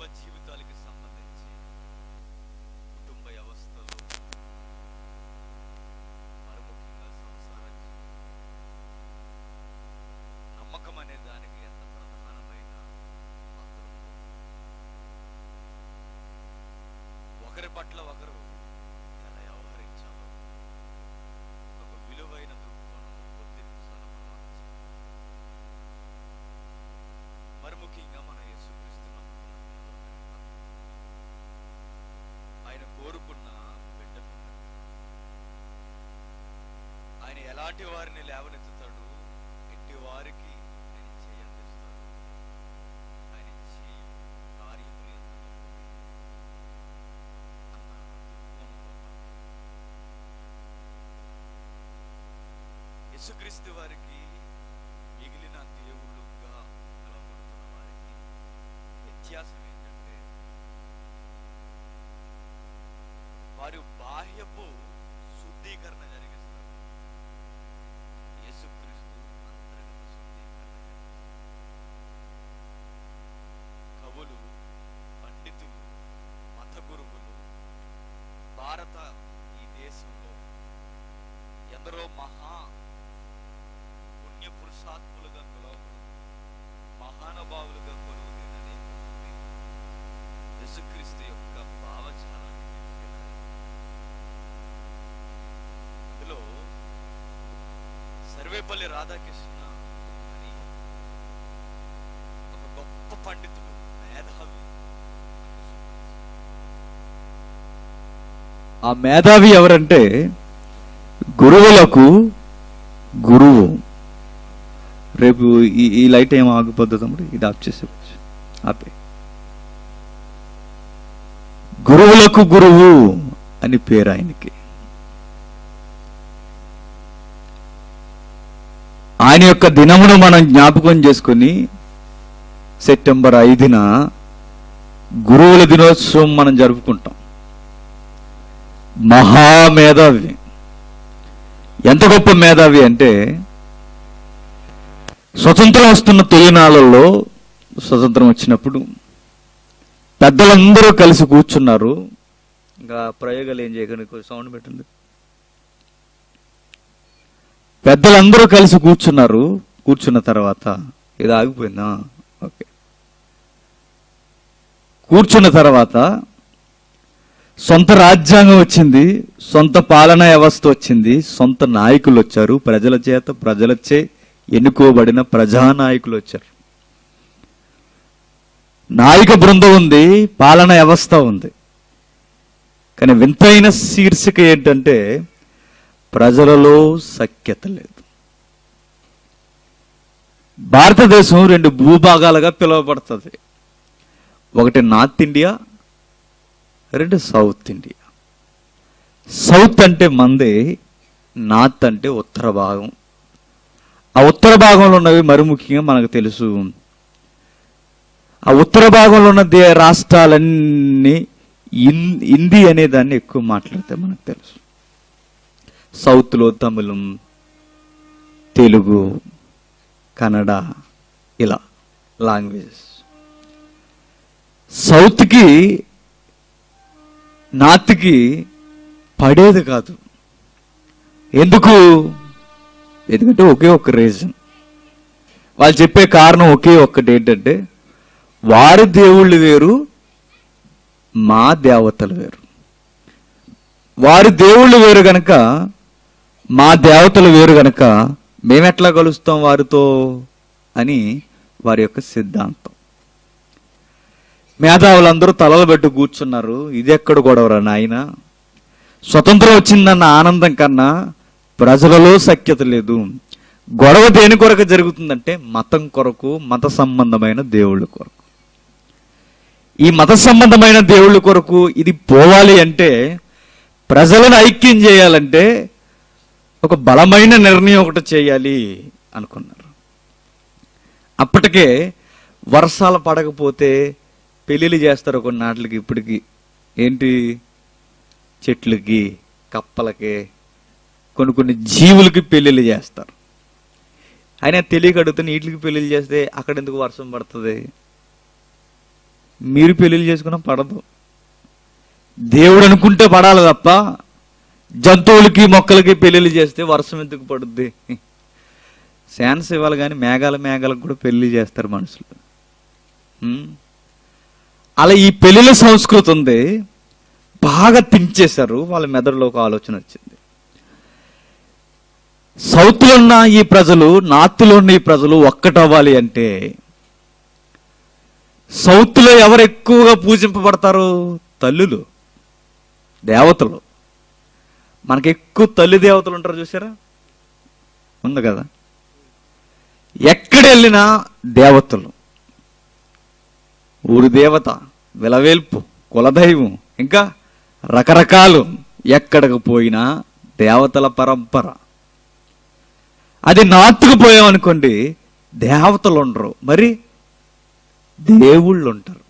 జీవితాలకి సంబంధించి కుటుంబ వ్యవస్థలు మరి ముఖ్యంగా సంసార జీవితం, నమ్మకం అనే దానికి ఎంత ప్రధానమైన పాత్ర ఉందో ఒకరి పట్ల ఒకరు ఎలా వ్యవహరించాలో ఒక విలువైన దృక్కోణం గుర్తించాలో మనం ఆలోచించాలి. మరి ముఖ్యంగా మన యేసుక్రీస్తు నమ్ముకున్న పిల్లలు కనుక ఆయన కోరుకున్న బిడ్డలు కనుక ఆయన ఎలాంటి వారిని లేవనెత్తుతాడు ఎట్టి వారికి ఆయన చేయందిస్తాడు ఆయన చేయు కార్యములు ఎంత గొప్పవి అన్న దృక్కోణంలో మనం యేసుక్రీస్తు వారికి మిగిలిన దేవుళ్ళుగా పిలువబడుతున్న వారికి వ్యత్యాసం ఏంటంటే వారు బాహ్యపు శుద్ధీకరణ జరిగిస్తారు యేసుక్రీస్తు అంతర్గత శుద్ధీకరణ జరిగిస్తారు కవులు పండితులు మత గురువులు భారత ఈ దేశంలో ఎందరో మహా పుణ్య పురుషాత్ములుగా పిలువబడు మహానుభావులుగా కొలువు అనేక మంది యేసుక్రీస్తు యొక్క భావజాలాన్ని తెలిసేలాగా. అందులో సర్వేపల్లి రాధాకృష్ణ అని ఒక గొప్ప పండితుడు మేధావి ఆ మేధావి ఎవరంటే గురువులకు గురువు రేపు ఈ ఈ లైట్ ఏం ఆగిపోద్ది తమ్ముడు ఇది ఆఫ్ చేసేవచ్చు ఆపే గురువులకు గురువు అని పేరు ఆయనకి ఆయన యొక్క దినమును మనం జ్ఞాపకం చేసుకొని సెప్టెంబర్ ఐదున గురువుల దినోత్సవం మనం జరుపుకుంటాం మహామేధావి ఎంత గొప్ప మేధావి అంటే స్వతంత్రం వస్తున్న తొలినాళ్ళల్లో స్వతంత్రం వచ్చినప్పుడు పెద్దలందరూ కలిసి కూర్చున్నారు ఇంకా ప్రయోగాలు ఏం చేయకండి కొంచెం సౌండ్ పెట్టండి పెద్దలందరూ కలిసి కూర్చున్నారు కూర్చున్న తర్వాత ఇది ఆగిపోయిందా ఓకే కూర్చున్న తర్వాత సొంత రాజ్యాంగం వచ్చింది సొంత పాలనా వ్యవస్థ వచ్చింది సొంత నాయకులు వచ్చారు ప్రజల చేత ప్రజలచే ఎన్నుకోబడిన ప్రజానాయకులు వచ్చారు నాయక బృందం ఉంది పాలన వ్యవస్థ ఉంది కానీ వింతైన శీర్షిక ఏంటంటే ప్రజలలో సఖ్యత లేదు భారతదేశం రెండు భూభాగాలుగా పిలువబడుతుంది ఒకటి నార్త్ ఇండియా రెండు సౌత్ ఇండియా సౌత్ అంటే మంది నార్త్ అంటే ఉత్తర భాగం ఆ ఉత్తర భాగంలో ఉన్నవి మరి ముఖ్యంగా మనకు తెలుసు ఆ ఉత్తర భాగంలో ఉన్న దే రాష్ట్రాలన్నీ ఇన్- హిందీ అనే దాన్ని ఎక్కువ మాట్లాడితే మనకు తెలుసు సౌత్లో తమిళం తెలుగు కన్నడ ఇలా లాంగ్వేజెస్ సౌత్కి నార్త్కి పడేది కాదు ఎందుకు ఎందుకంటే ఒకే ఒక్క రీజన్ వాళ్ళు చెప్పే కారణం ఒకే ఒక్కటి ఏంటంటే వారి దేవుళ్ళు వేరు మా దేవతలు వేరు వారి దేవుళ్ళు వేరు గనక మా దేవతలు వేరు గనక మేమెట్లా కలుస్తాం వారితో అని వారి యొక్క సిద్ధాంతం మేధావులందరూ తలలు పెట్టి కూర్చున్నారు ఇది ఎక్కడ గొడవరా నాయన స్వతంత్రం వచ్చిందన్న ఆనందం కన్నా ప్రజలలో సఖ్యత లేదు గొడవ దేని కొరకు జరుగుతుందంటే మతం కొరకు మత సంబంధమైన దేవుళ్ళ కొరకు ఈ మత సంబంధమైన దేవుళ్ళ కొరకు ఇది పోవాలి అంటే ప్రజలను ఐక్యం చేయాలంటే ఒక బలమైన నిర్ణయం ఒకటి చేయాలి అనుకున్నారు అప్పటికే వర్షాలు పడకపోతే పెళ్ళిళ్ళు చేస్తారు కొన్ని నాటికి ఇప్పటికి ఏంటి చెట్లకి కప్పలకి కొన్ని కొన్ని జీవులకి పెళ్ళిళ్ళు చేస్తారు అయినా తెలియక అడుగుతున్న వీటికి పెళ్ళిళ్ళు చేస్తే అక్కడ ఎందుకు వర్షం పడుతుంది మీరు పెళ్లిళ్ళు చేసుకున్నా పడదు దేవుడు అనుకుంటే పడాలి తప్ప జంతువులకి మొక్కలకి పెళ్లిళ్ళు చేస్తే వర్షం ఎందుకు పడుద్ది శాన్స్ ఇవ్వాలి కానీ మేఘాల మేఘాలకు కూడా పెళ్లి చేస్తారు మనుషులు ఉం? అలా ఈ పెళ్లిళ్ళ సంస్కృతి ఉంది బాగా తించేశారు వాళ్ళ మెదడులో ఒక ఆలోచన వచ్చింది సౌత్లో ఉన్న ఈ ప్రజలు నార్త్లో ఉన్న ఈ ప్రజలు ఒక్కటవ్వాలి అంటే సౌత్లో ఎవరు ఎక్కువగా పూజింపబడతారు తల్లులు దేవతలు మనకి ఎక్కువ తల్లి దేవతలు ఉంటారు చూసారా ఉంది కదా ఎక్కడ వెళ్ళినా దేవతలు ఊరి దేవత విలవేల్పు కులదైవం ఇంకా రకరకాలు ఎక్కడికి పోయినా దేవతల పరంపర అది నార్త్కు పోయామనుకోండి దేవతలు ఉండరు మరి దేవుళ్ళు ఉంటారు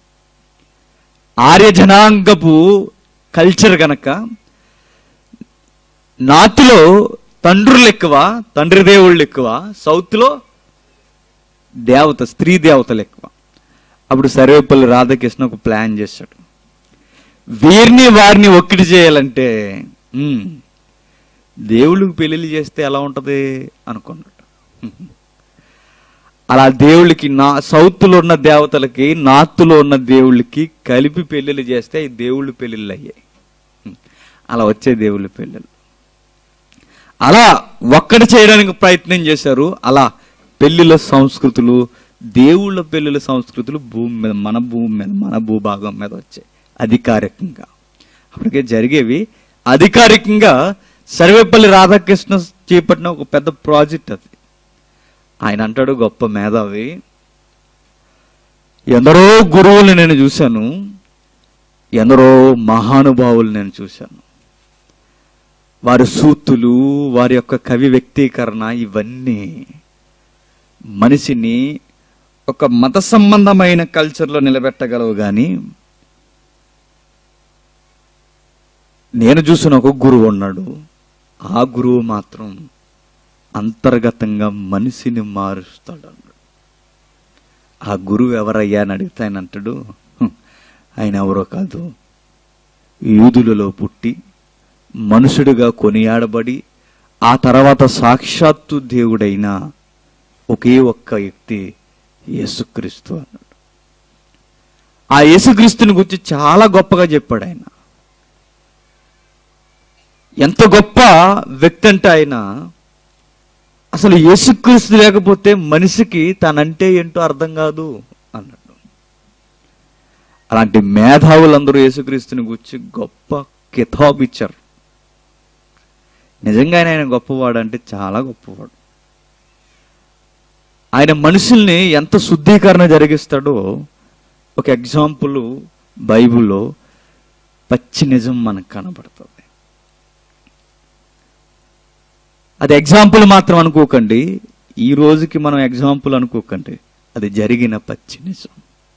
ఆర్య జనాంగపు కల్చర్ గనక నార్త్లో తండ్రులు ఎక్కువ తండ్రి దేవుళ్ళు ఎక్కువ సౌత్లో దేవత స్త్రీ దేవతలు ఎక్కువ అప్పుడు సర్వేపల్లి రాధాకృష్ణ ఒక ప్లాన్ చేశాడు వీరిని వారిని ఒక్కటి చేయాలంటే ఉమ్, దేవుళ్ళకి పెళ్లిళ్ళు చేస్తే ఎలా ఉంటది అనుకున్నాడు అలా దేవుళ్ళకి నా సౌత్లో ఉన్న దేవతలకి నార్త్లో ఉన్న దేవుళ్ళకి కలిపి పెళ్లిళ్ళు చేస్తే ఈ దేవుళ్ళు పెళ్లిళ్ళు అయ్యాయి అలా వచ్చే దేవుళ్ళ పెళ్ళిళ్ళు అలా ఒక్కటి చేయడానికి ప్రయత్నం చేశారు అలా పెళ్లిళ్ళ సంస్కృతులు దేవుళ్ళ పెళ్లిళ్ళ సంస్కృతులు భూమి మీద మన భూమి మీద మన భూభాగం మీద వచ్చాయి అధికారికంగా అప్పటికే జరిగేవి అధికారికంగా సర్వేపల్లి రాధాకృష్ణ చేపట్టిన ఒక పెద్ద ప్రాజెక్ట్ అది ఆయన అంటాడు గొప్ప మేధావి ఎందరో గురువులు నేను చూశాను ఎందరో మహానుభావులు నేను చూశాను వారి సూక్తులు వారి యొక్క కవి వ్యక్తీకరణ ఇవన్నీ మనిషిని ఒక మత సంబంధమైన కల్చర్లో నిలబెట్టగలవు కానీ నేను చూసిన ఒక గురువు ఉన్నాడు ఆ గురువు మాత్రం అంతర్గతంగా మనిషిని మారుస్తాడు అన్నాడు ఆ గురువు ఎవరయ్యా అని అడిగితే ఆయన అంటాడు "హుం, ఆయన ఎవరో కాదు యూదులలో పుట్టి మనుషుడిగా కొనియాడబడి ఆ తర్వాత సాక్షాత్తు దేవుడైన ఒకే ఒక్క వ్యక్తి యేసుక్రీస్తు అన్నాడు ఆ యేసుక్రీస్తుని గురించి చాలా గొప్పగా చెప్పాడు ఆయన ఎంత గొప్ప వ్యక్తి అంటే ఆయన అసలు యేసుక్రీస్తు లేకపోతే మనిషికి తనంటే ఏంటో అర్థం కాదు అన్నాడు అలాంటి మేధావులందరూ యేసుక్రీస్తుని గురించి గొప్ప కితాబ్ ఇచ్చారు నిజంగా ఆయన గొప్పవాడు అంటే చాలా గొప్పవాడు ఆయన మనుషుల్ని ఎంత శుద్ధీకరణ జరిగిస్తాడో ఒక ఎగ్జాంపుల్ బైబిల్లో పచ్చి నిజం మనకు కనబడుతుంది అది ఎగ్జాంపుల్ మాత్రం అనుకోకండి ఈ రోజుకి మనం ఎగ్జాంపుల్ అనుకోకండి అది జరిగిన పచ్చి నిజం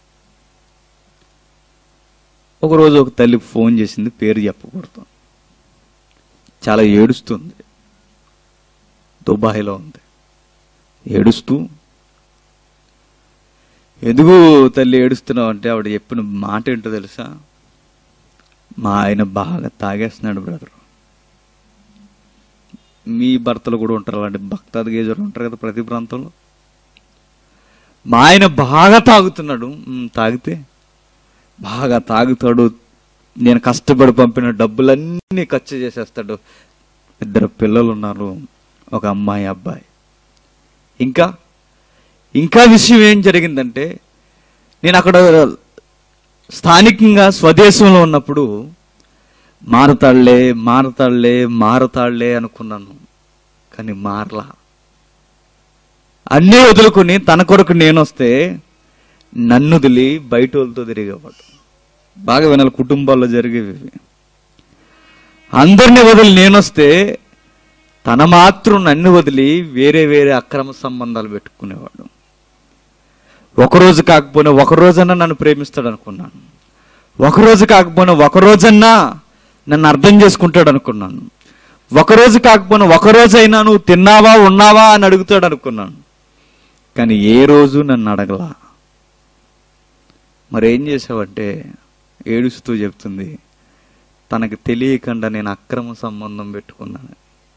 ఒకరోజు ఒక తల్లి ఫోన్ చేసింది పేరు చెప్పకూడదు చాలా ఏడుస్తుంది దుబాయ్లో ఉంది ఏడుస్తూ ఎందుకు తల్లి ఏడుస్తున్నావు అంటే ఆవిడ చెప్పిన మాట ఏంటో తెలుసా మా ఆయన బాగా తాగేస్తున్నాడు బ్రదర్ మీ భర్తలు కూడా ఉంటారు అలాంటి భక్తాది గేజర్లు ఉంటారు కదా ప్రతి ప్రాంతంలో మా ఆయన బాగా తాగుతున్నాడు "ఉమ్, తాగితే బాగా తాగుతాడు నేను కష్టపడి పంపిన డబ్బులన్నీ ఖర్చు చేసేస్తాడు ఇద్దరు పిల్లలు ఉన్నారు ఒక అమ్మాయి అబ్బాయి ఇంకా ఇంకా విషయం ఏం జరిగిందంటే నేను అక్కడ స్థానికంగా స్వదేశంలో ఉన్నప్పుడు మారతాళ్లే మారతాళ్లే మారతాళ్లే అనుకున్నాను కానీ మారలా అన్నీ వదులుకుని తన కొరకు నేను వస్తే నన్ను వదిలి బయట వాళ్ళతో తిరిగేవాడు బాగా వినాలి కుటుంబాల్లో జరిగేవి ఇవి. అందరిని వదిలి నేనొస్తే తన మాత్రం నన్ను వదిలి వేరే వేరే అక్రమ సంబంధాలు పెట్టుకునేవాడు ఒకరోజు కాకపోయినా ఒక రోజన్నా నన్ను ప్రేమిస్తాడు అనుకున్నాను ఒకరోజు కాకపోయినా ఒక రోజన్నా నన్ను అర్థం చేసుకుంటాడు అనుకున్నాను ఒకరోజు కాకపోయినా ఒక రోజైనా నువ్వు తిన్నావా ఉన్నావా అని అడుగుతాడు అనుకున్నాను కానీ ఏ రోజు నన్ను అడగలా మరి ఏం చేసావంటే ఏడుస్తూ చెప్తుంది తనకు తెలియకుండా నేను అక్రమ సంబంధం పెట్టుకున్నాను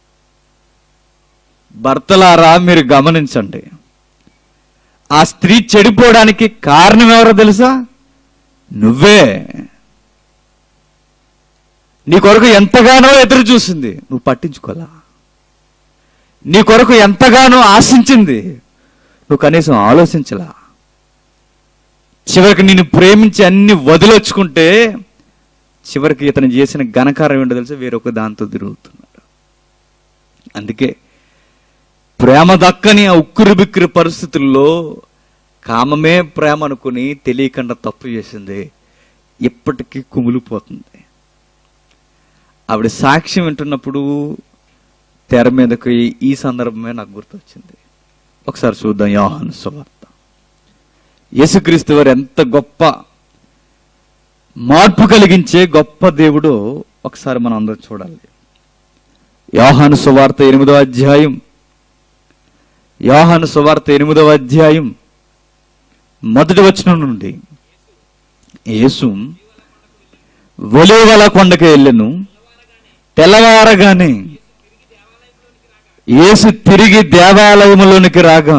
భర్తలారా మీరు గమనించండి ఆ స్త్రీ చెడిపోవడానికి కారణం ఎవరో తెలుసా నువ్వే నీ కొరకు ఎంతగానో ఎదురు చూసింది నువ్వు పట్టించుకోలా నీ కొరకు ఎంతగానో ఆశించింది నువ్వు కనీసం ఆలోచించలా చివరికి నిన్ను ప్రేమించి అన్ని వదిలొచ్చుకుంటే చివరికి ఇతను చేసిన ఘనకారం ఏంటో తెలిసి వేరొక దాంతో తిరుగుతున్నాడు అందుకే ప్రేమ దక్కని ఆ ఉక్కిరి బిక్కిరి పరిస్థితుల్లో కామమే ప్రేమ అనుకుని తెలియకుండా తప్పు చేసింది ఇప్పటికీ కుమిలిపోతుంది ఆవిడ సాక్ష్యం వింటున్నప్పుడు తెర మీదకి ఈ సందర్భమే నాకు గుర్తొచ్చింది ఒకసారి చూద్దాం యోహాను సువార్త యేసుక్రీస్తు వారు ఎంత గొప్ప మార్పు కలిగించే గొప్ప దేవుడో ఒకసారి మనం అందరం చూడాలి యోహాను సువార్త ఎనిమిదవ అధ్యాయం యోహాను సువార్త ఎనిమిదవ అధ్యాయం మొదటి వచనం నుండి యేసు ఒలివల కొండకి వెళ్ళెను తెల్లవారగానే యేసు తిరిగి దేవాలయములోనికి రాగా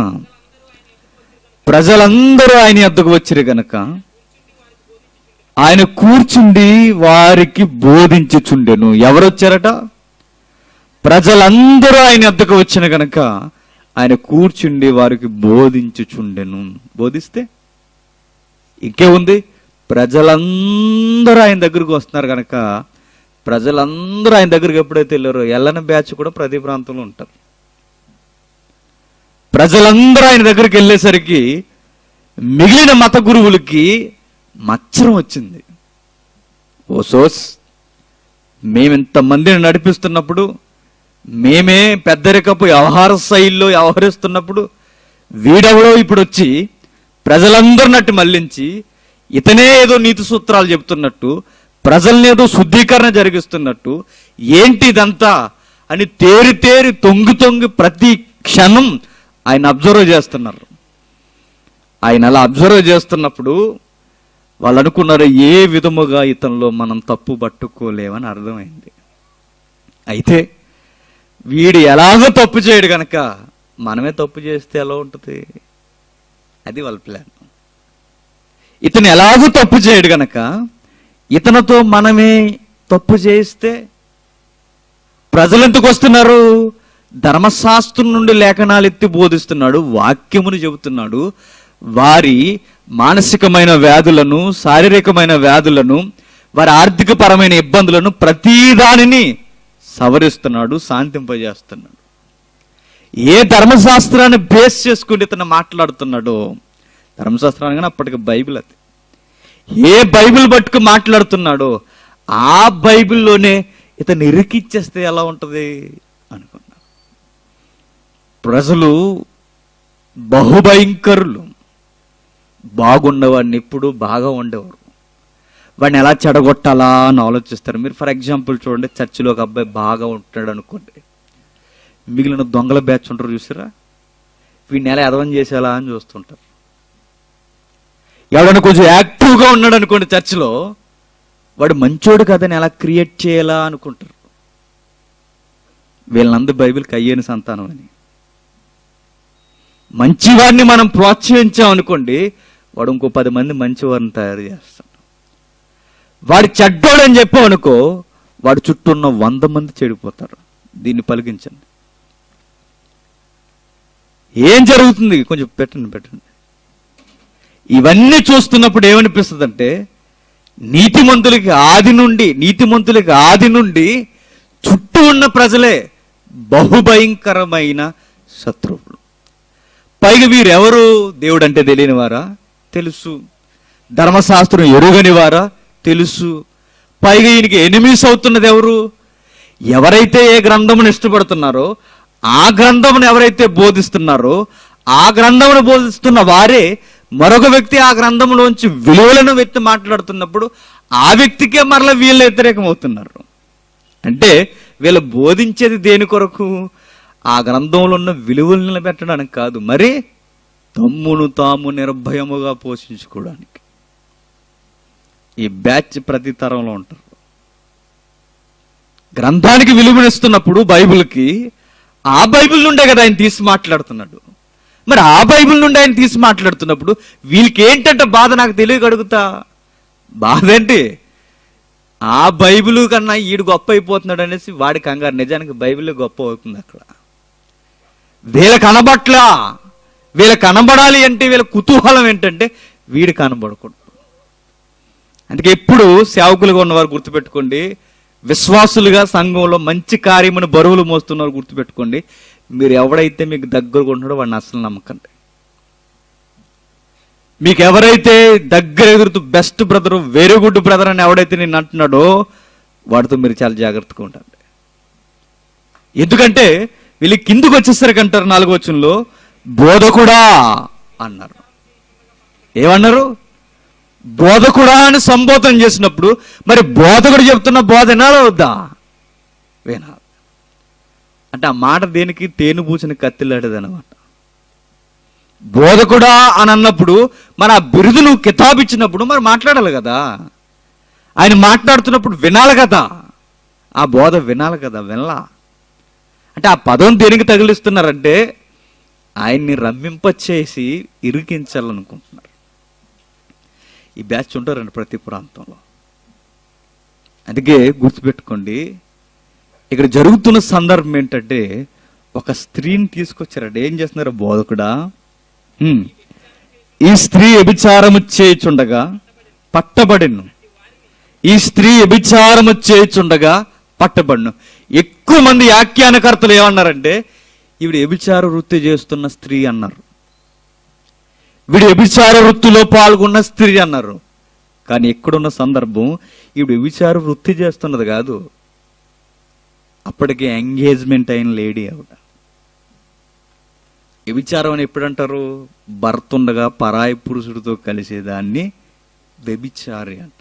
ప్రజలందరూ ఆయన ఎద్దకు వచ్చిరు గనక ఆయన కూర్చుండి వారికి బోధించుచుండెను ఎవరు వచ్చారట ప్రజలందరూ ఆయన ఎద్దకు వచ్చిన గనక ఆయన కూర్చుండి వారికి బోధించుచుండెను బోధిస్తే ఇంకే ఉంది ప్రజలందరూ ఆయన దగ్గరకు వస్తున్నారు కనుక ప్రజలందరూ ఆయన దగ్గరికి ఎప్పుడైతే వెళ్ళారో ఎల్లన బ్యాచ్ కూడా ప్రతి ప్రాంతంలో ఉంటారు ప్రజలందరూ ఆయన దగ్గరికి వెళ్ళేసరికి మిగిలిన మత గురువులకి మచ్చరం వచ్చింది ఓ సోస్ మేమింతమందిని నడిపిస్తున్నప్పుడు మేమే పెద్దరికపు వ్యవహార శైలిలో వ్యవహరిస్తున్నప్పుడు వీడెవడో ఇప్పుడు వచ్చి ప్రజలందరూ నట్టు మళ్లించి ఇతనే ఏదో నీతి సూత్రాలు చెప్తున్నట్టు ప్రజల్ని ఏదో శుద్ధీకరణ జరిగిస్తున్నట్టు ఏంటి ఇదంతా అని తేరి తేరి తొంగి తొంగి ప్రతి క్షణం ఆయన అబ్జర్వ్ చేస్తున్నారు ఆయన అలా అబ్జర్వ్ చేస్తున్నప్పుడు వాళ్ళు అనుకున్నారు ఏ విధముగా ఇతనిలో మనం తప్పు పట్టుకోలేమని అర్థమైంది అయితే వీడు ఎలాగో తప్పు చేయడు గనక మనమే తప్పు చేస్తే ఎలా ఉంటుంది అది వాళ్ళ ప్లాన్ ఇతను ఎలాగో తప్పు చేయడు గనక ఇతనితో మనమే తప్పు చేయిస్తే ప్రజలు ఎందుకు వస్తున్నారు ధర్మశాస్త్రం నుండి లేఖనాలు ఎత్తి బోధిస్తున్నాడు వాక్యమును చెబుతున్నాడు వారి మానసికమైన వ్యాధులను శారీరకమైన వ్యాధులను వారి ఆర్థిక పరమైన ఇబ్బందులను ప్రతి దానిని సవరిస్తున్నాడు శాంతింపజేస్తున్నాడు ఏ ధర్మశాస్త్రాన్ని బేస్ చేసుకుని ఇతను మాట్లాడుతున్నాడో ధర్మశాస్త్రం అనగానే అప్పటికి బైబిల్ అది ఏ బైబిల్ పట్టుకు మాట్లాడుతున్నాడో ఆ బైబిల్లోనే ఇతను ఇరికిచ్చేస్తే ఎలా ఉంటుంది అనుకున్నా ప్రజలు బహుభయంకరులు బాగుండేవాడిని ఎప్పుడు బాగా ఉండేవారు వాడిని ఎలా చెడగొట్టాలా అని ఆలోచిస్తారు మీరు ఫర్ ఎగ్జాంపుల్ చూడండి చర్చిలో ఒక అబ్బాయి బాగా ఉంటాడు అనుకోండి మిగిలిన దొంగల బ్యాచ్ ఉంటారు చూసారా వీడిని ఎలా ఎదవం చేసేలా అని చూస్తుంటారు ఎవడైనా కొంచెం యాక్టివ్గా ఉన్నాడు అనుకోండి చర్చిలో వాడు మంచోడు కదని ఎలా క్రియేట్ చేయాలా అనుకుంటారు వీళ్ళందరూ బైబిల్కి అయ్యేని సంతానం అని మంచివాడిని మనం ప్రోత్సహించాం అనుకోండి వాడు ఇంకో పది మంది మంచివారిని తయారు చేస్తాడు వాడు చెడ్డోడు అని చెప్పాం అనుకో వాడు చుట్టూ ఉన్న వంద మంది చెడిపోతారు దీన్ని పలికించండి ఏం జరుగుతుంది కొంచెం పెట్టండి పెట్టండి ఇవన్నీ చూస్తున్నప్పుడు ఏమనిపిస్తుంది అంటే నీతిమంతులకి ఆది నుండి నీతిమంతులకి ఆది నుండి చుట్టూ ఉన్న ప్రజలే బహుభయంకరమైన శత్రువులు పైగా వీరెవరు దేవుడు అంటే తెలియని వారా తెలుసు ధర్మశాస్త్రం ఎరుగని వారా తెలుసు పైగా ఈయనకి ఎనిమిస్ అవుతున్నది ఎవరు ఎవరైతే ఏ గ్రంథమును ఇష్టపడుతున్నారో ఆ గ్రంథమును ఎవరైతే బోధిస్తున్నారో ఆ గ్రంథమును బోధిస్తున్న వారే మరొక వ్యక్తి ఆ గ్రంథంలోంచి విలువలను వ్యక్తి మాట్లాడుతున్నప్పుడు ఆ వ్యక్తికే మరల వీళ్ళు వ్యతిరేకం అవుతున్నారు అంటే వీళ్ళు బోధించేది దేని కొరకు ఆ గ్రంథంలో ఉన్న విలువలు నిలబెట్టడానికి కాదు మరి తమ్మును తాము నిర్భయముగా పోషించుకోవడానికి ఈ బ్యాచ్ ప్రతి తరంలో ఉంటారు గ్రంథానికి విలువనిస్తున్నప్పుడు బైబిల్కి ఆ బైబిల్ నుండే కదా ఆయన తీసి మాట్లాడుతున్నాడు మరి ఆ బైబిల్ నుండి ఆయన తీసి మాట్లాడుతున్నప్పుడు వీళ్ళకి ఏంటంటే బాధ నాకు తెలియక అడుగుతా బాధ ఏంటి ఆ బైబిల్ కన్నా ఈడు గొప్ప అయిపోతున్నాడు అనేసి వాడి కంగారు నిజానికి బైబిల్ గొప్ప అవుతుంది అక్కడ వీళ్ళ కనబట్లా వీళ్ళ కనబడాలి అంటే వీళ్ళ కుతూహలం ఏంటంటే వీడు కనబడకూడదు అందుకే ఎప్పుడు సేవకులుగా ఉన్నవారు గుర్తుపెట్టుకోండి విశ్వాసులుగా సంఘంలో మంచి కార్యమును బరువులు మోస్తున్నవారు గుర్తుపెట్టుకోండి మీరు ఎవడైతే మీకు దగ్గరగా ఉంటున్నాడో వాడిని అసలు నమ్మకండి మీకు ఎవరైతే దగ్గర ఎదురుతూ best brother very good brother అని ఎవడైతే నేను అంటున్నాడో వాడితో మీరు చాలా జాగ్రత్తగా ఉండండి ఎందుకంటే వీళ్ళు కిందకు వచ్చేసరికి అంటారు నాలుగో వచ్చంలో బోధకుడా అన్నారు ఏమన్నారు బోధకుడా అని సంబోధన చేసినప్పుడు మరి బోధకుడు చెప్తున్న బోధ వినాలా వద్దా వినాలి అంటే ఆ మాట దేనికి తేను పూసిన కత్తిలాడేది అనమాట బోధకుడా అని అన్నప్పుడు మరి ఆ బిరుదు నువ్వు కితాబు ఇచ్చినప్పుడు మరి మాట్లాడాలి కదా ఆయన మాట్లాడుతున్నప్పుడు వినాలి కదా ఆ బోధ వినాలి కదా వినలా అంటే ఆ పదం దేనికి తగిలిస్తున్నారంటే ఆయన్ని రమ్మింపచేసి ఇరికించాలనుకుంటున్నారు ఈ బ్యాచ్ ఉంటారండి ప్రతి ప్రాంతంలో అందుకే గుర్తుపెట్టుకోండి ఇక్కడ జరుగుతున్న సందర్భం ఏంటంటే ఒక స్త్రీని తీసుకొచ్చారండి ఏం చేస్తున్నారు బోధకుడా హ్మ్. ఈ స్త్రీ వ్యభిచారము చేయుచుండగా పట్టబడిను ఈ స్త్రీ వ్యభిచారము చేయుచుండగా పట్టబడిను ఎక్కువ మంది వ్యాఖ్యానకర్తలు ఏమన్నారంటే ఈవిడ వ్యభిచార వృత్తి చేస్తున్న స్త్రీ అన్నారు వీడు వ్యభిచార వృత్తిలో పాల్గొన్న స్త్రీ అన్నారు కానీ ఎక్కడున్న సందర్భం ఈవిడ వ్యభిచార వృత్తి చేస్తున్నది కాదు అప్పటికే ఎంగేజ్మెంట్ అయిన లేడీ ఆవిడ వ్యభిచారం అని ఎప్పుడంటారు భర్త ఉండగా పరాయి పురుషుడితో కలిసేదాన్ని వ్యభిచారి అంట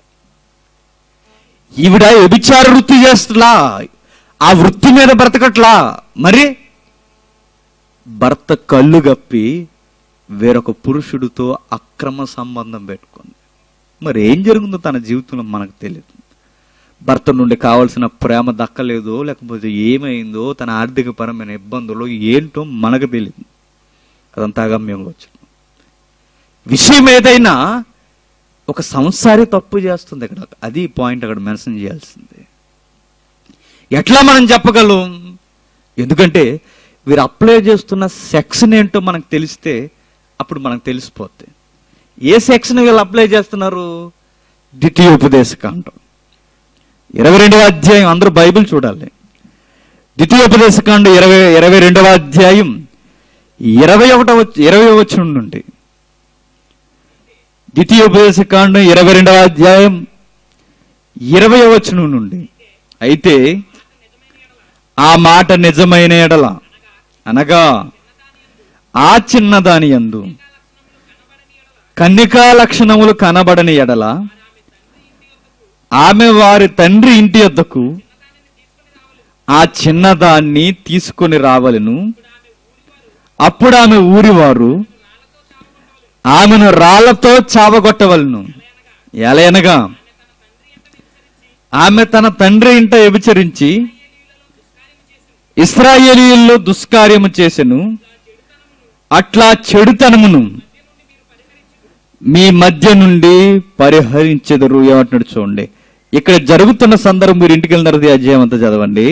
ఈవిడ వ్యభిచార వృత్తి చేస్తులా ఆ వృత్తి మీద బ్రతకట్లా మరి భర్త కళ్ళు గప్పి వేరొక పురుషుడితో అక్రమ సంబంధం పెట్టుకుంది మరి ఏం జరుగుతుందో తన జీవితంలో మనకు తెలియదు భర్త నుండి కావాల్సిన ప్రేమ దక్కలేదో లేకపోతే ఏమైందో తన ఆర్థిక పరమైన ఇబ్బందులు ఏంటో మనకు తెలియదు అదంతా అగమ్యంగా వచ్చింది విషయం ఏదైనా ఒక సంసారి తప్పు చేస్తుంది ఇక్కడ అది పాయింట్ అక్కడ మెన్షన్ చేయాల్సింది ఎట్లా మనం చెప్పగలం ఎందుకంటే వీరు అప్లై చేస్తున్న సెక్షన్ ఏంటో మనకు తెలిస్తే అప్పుడు మనకు తెలిసిపోద్ది ఏ సెక్షన్ వీళ్ళు అప్లై చేస్తున్నారు ద్వితీయోపదేశకాండం ఇరవై రెండవ అధ్యాయం అందరూ బైబిల్ చూడాలి ద్వితీయోపదేశకాండం ఇరవై ఇరవై రెండవ అధ్యాయం ఇరవై ఒకటవ ఇరవై వచ్చిన నుండి ద్వితీయోపదేశకాండం ఇరవై రెండవ అధ్యాయం ఇరవై వచనం నుండి అయితే ఆ మాట నిజమైన ఎడల అనగా ఆ చిన్నదాని యందు కన్నికా లక్షణములు కనబడని ఎడల ఆమె వారి తండ్రి ఇంటి వద్దకు ఆ చిన్నదాన్ని తీసుకొని రావలను అప్పుడు ఆమె ఊరివారు ఆమెను రాళ్లతో చావగొట్టవలను ఎలయనగా ఆమె తన తండ్రి ఇంట వ్యభిచరించి ఇస్రాయేలీయుల్లో దుష్కార్యము చేసెను అట్లా చెడుతనమును మీ మధ్య నుండి పరిహరించెదరు ఏమంటున్నాడు చూడండి ఇక్కడ జరుగుతున్న సందర్భం మీరు ఇంటికి వెళ్ళిన తర్వాత ఈ అధ్యాయం అంతా చదవండి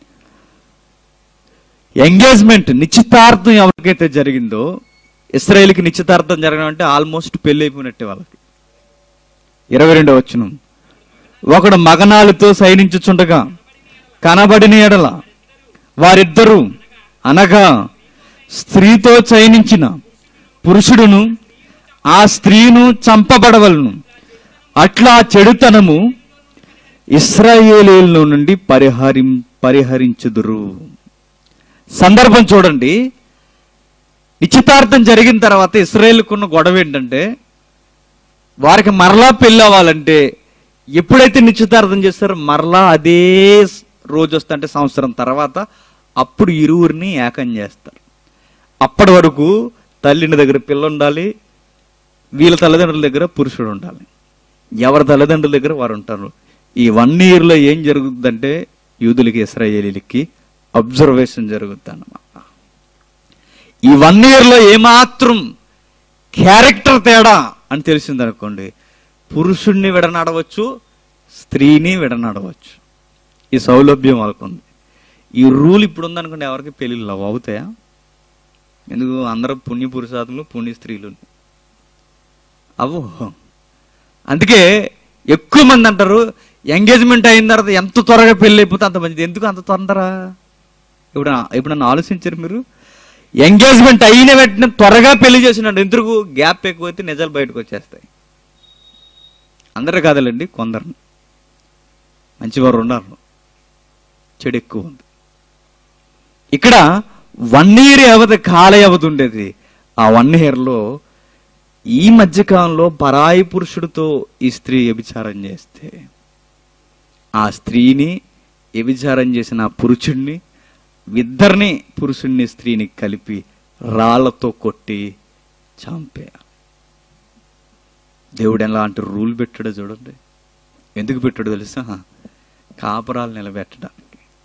ఎంగేజ్మెంట్ నిశ్చితార్థం ఎవరికైతే జరిగిందో ఇస్రాయేల్కి నిశ్చితార్థం జరగడం అంటే ఆల్మోస్ట్ పెళ్లి అయిపోయినట్టే వాళ్ళకి ఇరవై రెండో వచ్చును ఒకడు మగనాలతో సైనించుచుండగా కనబడిన ఎడల వారిద్దరూ అనగా స్త్రీతో చయనించిన పురుషుడును ఆ స్త్రీను చంపబడవలను అట్లా చెడుతనము ఇస్రాయేలీల నుండి పరిహరిం పరిహరించుదురు సందర్భం చూడండి నిశ్చితార్థం జరిగిన తర్వాత ఇస్రాయేల్కున్న గొడవ ఏంటంటే వారికి మరలా పెళ్ళి అవ్వాలంటే ఎప్పుడైతే నిశ్చితార్థం చేస్తారో మరలా అదే రోజు వస్తే అంటే సంవత్సరం తర్వాత అప్పుడు ఇరువురిని ఏకం చేస్తారు అప్పటి వరకు తల్లిని దగ్గర పిల్ల ఉండాలి వీళ్ళ తల్లిదండ్రుల దగ్గర పురుషుడు ఉండాలి ఎవరి తల్లిదండ్రుల దగ్గర వారు ఉంటారు ఈ వన్ ఇయర్లో ఏం జరుగుతుందంటే యూదులకి ఇస్రాయేలీలకి అబ్జర్వేషన్ జరుగుతుంది అన్నమాట ఈ వన్ ఇయర్లో ఏమాత్రం క్యారెక్టర్ తేడా అని తెలిసిందనుకోండి పురుషుణ్ణి విడనాడవచ్చు స్త్రీని విడనాడవచ్చు ఈ సౌలభ్యం వాళ్ళకుంది ఈ రూల్ ఇప్పుడు ఉందనుకోండి ఎవరికి పెళ్ళిళ్ళు అవ్వ- అవుతాయా ఎందుకు అందరూ పుణ్య పురుషాదులు పుణ్య స్త్రీలు అవు అందుకే ఎక్కువ మంది అంటారు ఎంగేజ్మెంట్ అయిన తర్వాత ఎంత త్వరగా పెళ్ళి అయిపోతే అంత మంచిది ఎందుకు అంత తొందర ఇప్పుడు ఇప్పుడు నన్ను ఆలోచించారు మీరు ఎంగేజ్మెంట్ అయిన వెంటనే త్వరగా పెళ్లి చేసినాడు ఎందుకు గ్యాప్ ఎక్కువైతే నిజాలు బయటకు వచ్చేస్తాయి అందరు కాదులేండి కొందరు మంచివారు ఉన్నారు చెడు ఎక్కువ ఉంది ఇక్కడ వన్ ఇయర్ వ్యవధి కాల వ్యవధి ఉండేది ఆ వన్ ఇయర్లో ఈ మధ్యకాలంలో పరాయి పురుషుడితో ఈ స్త్రీ వ్యభిచారం చేస్తే ఆ స్త్రీని వ్యభిచారం చేసిన ఆ పురుషుణ్ణి ఇద్దరిని పురుషుణ్ణి స్త్రీని కలిపి రాళ్లతో కొట్టి చంపేయాలి దేవుడు ఎలాంటి రూల్ పెట్టాడో చూడండి ఎందుకు పెట్టాడో తెలుసా కాపురాలు నిలబెట్టడానికి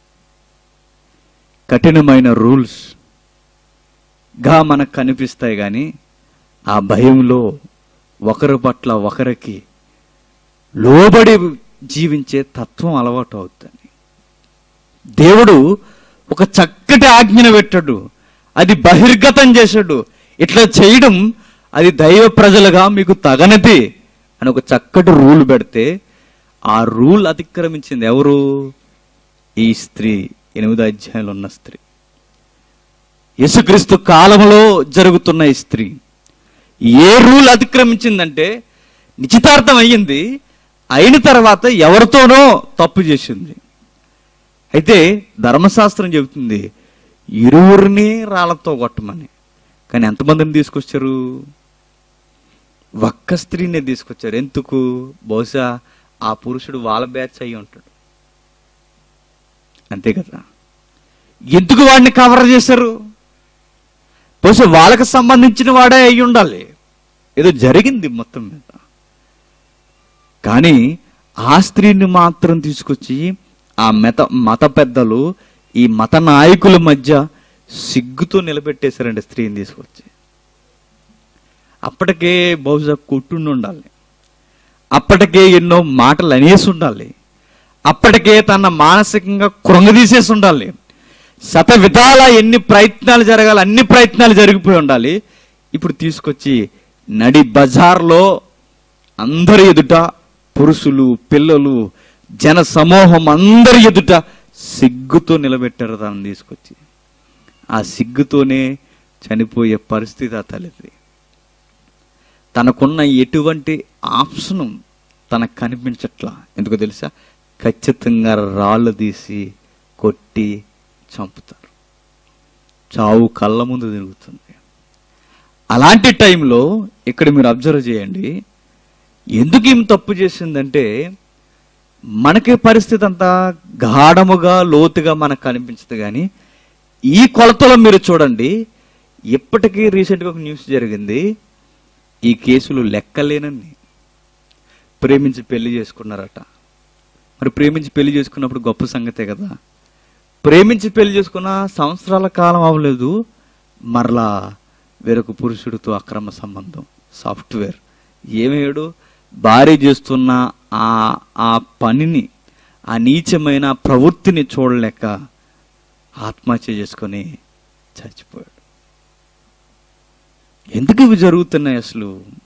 కఠినమైన రూల్స్ గా మనకు కనిపిస్తాయి కానీ ఆ భయంలో ఒకరి పట్ల ఒకరికి లోబడి జీవించే తత్వం అలవాటు అవుతుంది దేవుడు ఒక చక్కటి ఆజ్ఞను పెట్టాడు అది బహిర్గతం చేశాడు ఇట్లా చేయడం అది దైవ ప్రజలుగా మీకు తగనది అని ఒక చక్కటి రూల్ పెడితే ఆ రూల్ అతిక్రమించింది ఎవరు ఈ స్త్రీ ఎనిమిదో అధ్యాయంలో ఉన్న స్త్రీ యేసుక్రీస్తు కాలంలో జరుగుతున్న ఈ స్త్రీ ఏ రూల్ అతిక్రమించిందంటే నిశ్చితార్థం అయ్యింది అయిన తర్వాత ఎవరితోనో తప్పు చేసింది అయితే ధర్మశాస్త్రం చెబుతుంది ఇరువురిని రాళ్లతో కొట్టమని కానీ ఎంతమందిని తీసుకొచ్చారు ఒక్క స్త్రీనే తీసుకొచ్చారు ఎందుకు బహుశా ఆ పురుషుడు వాళ్ళ బ్యాచ్ అయి ఉంటాడు అంతే కదా ఎందుకు వాడిని కవర్ చేశారు బహుశా వాళ్ళకి సంబంధించిన వాడే అయి ఉండాలి ఏదో జరిగింది మొత్తం మీద కానీ ఆ స్త్రీని మాత్రం తీసుకొచ్చి ఆ మత మత పెద్దలు ఈ మత నాయకుల మధ్య సిగ్గుతో నిలబెట్టేశారండి స్త్రీని తీసుకొచ్చి అప్పటికే బహుశా కొట్టుండి ఉండాలి అప్పటికే ఎన్నో మాటలు అనేసి ఉండాలి అప్పటికే తన మానసికంగా కృంగదీసేసి ఉండాలి శత విధాల ఎన్ని ప్రయత్నాలు జరగాలి అన్ని ప్రయత్నాలు జరిగిపోయి ఉండాలి ఇప్పుడు తీసుకొచ్చి నడి బజార్లో అందరి ఎదుట పురుషులు పిల్లలు జన సమూహం అందరి ఎదుట సిగ్గుతో నిలబెట్టారు దాన్ని తీసుకొచ్చి ఆ సిగ్గుతోనే చనిపోయే పరిస్థితి ఆ తల్లిది తనకున్న ఎటువంటి ఆప్షను తనకు కనిపించట్లా ఎందుకో తెలుసా ఖచ్చితంగా రాళ్ళు తీసి కొట్టి చంపుతారు చావు కళ్ళ ముందు తిరుగుతుంది అలాంటి టైంలో ఇక్కడ మీరు అబ్జర్వ్ చేయండి ఎందుకు ఈమె తప్పు చేసిందంటే మనకి పరిస్థితి అంతా గాఢముగా లోతుగా మనకు కనిపించదు కానీ ఈ కొలతలో మీరు చూడండి ఇప్పటికీ రీసెంట్గా ఒక న్యూస్ జరిగింది ఈ కేసులు లెక్కలేనని ప్రేమించి పెళ్లి చేసుకున్నారట మరి ప్రేమించి పెళ్లి చేసుకున్నప్పుడు గొప్ప సంగతే కదా ప్రేమించి పెళ్లి చేసుకున్న సంవత్సరాల కాలం అవ్వలేదు మరలా వేరొక పురుషుడితో అక్రమ సంబంధం సాఫ్ట్వేర్ ఏమేడు భార్య చేస్తున్న ఆ ఆ పనిని ఆ నీచమైన ప్రవృత్తిని చూడలేక ఆత్మహత్య చేసుకొని చచ్చిపోయాడు ఎందుకు ఇవి జరుగుతున్నాయి అసలు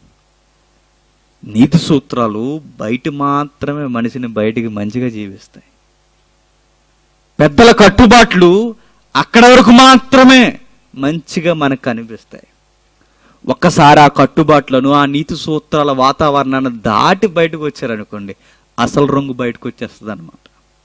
నీతి సూత్రాలు బయట మాత్రమే మనిషిని బయటికి మంచిగా జీవిస్తాయి పెద్దల కట్టుబాట్లు అక్కడ వరకు మాత్రమే మంచిగా మనకు కనిపిస్తాయి ఒక్కసారి ఆ కట్టుబాట్లను ఆ నీతి సూత్రాల వాతావరణాన్ని దాటి బయటకు వచ్చారనుకోండి అసలు రంగు బయటకు వచ్చేస్తుంది అనమాట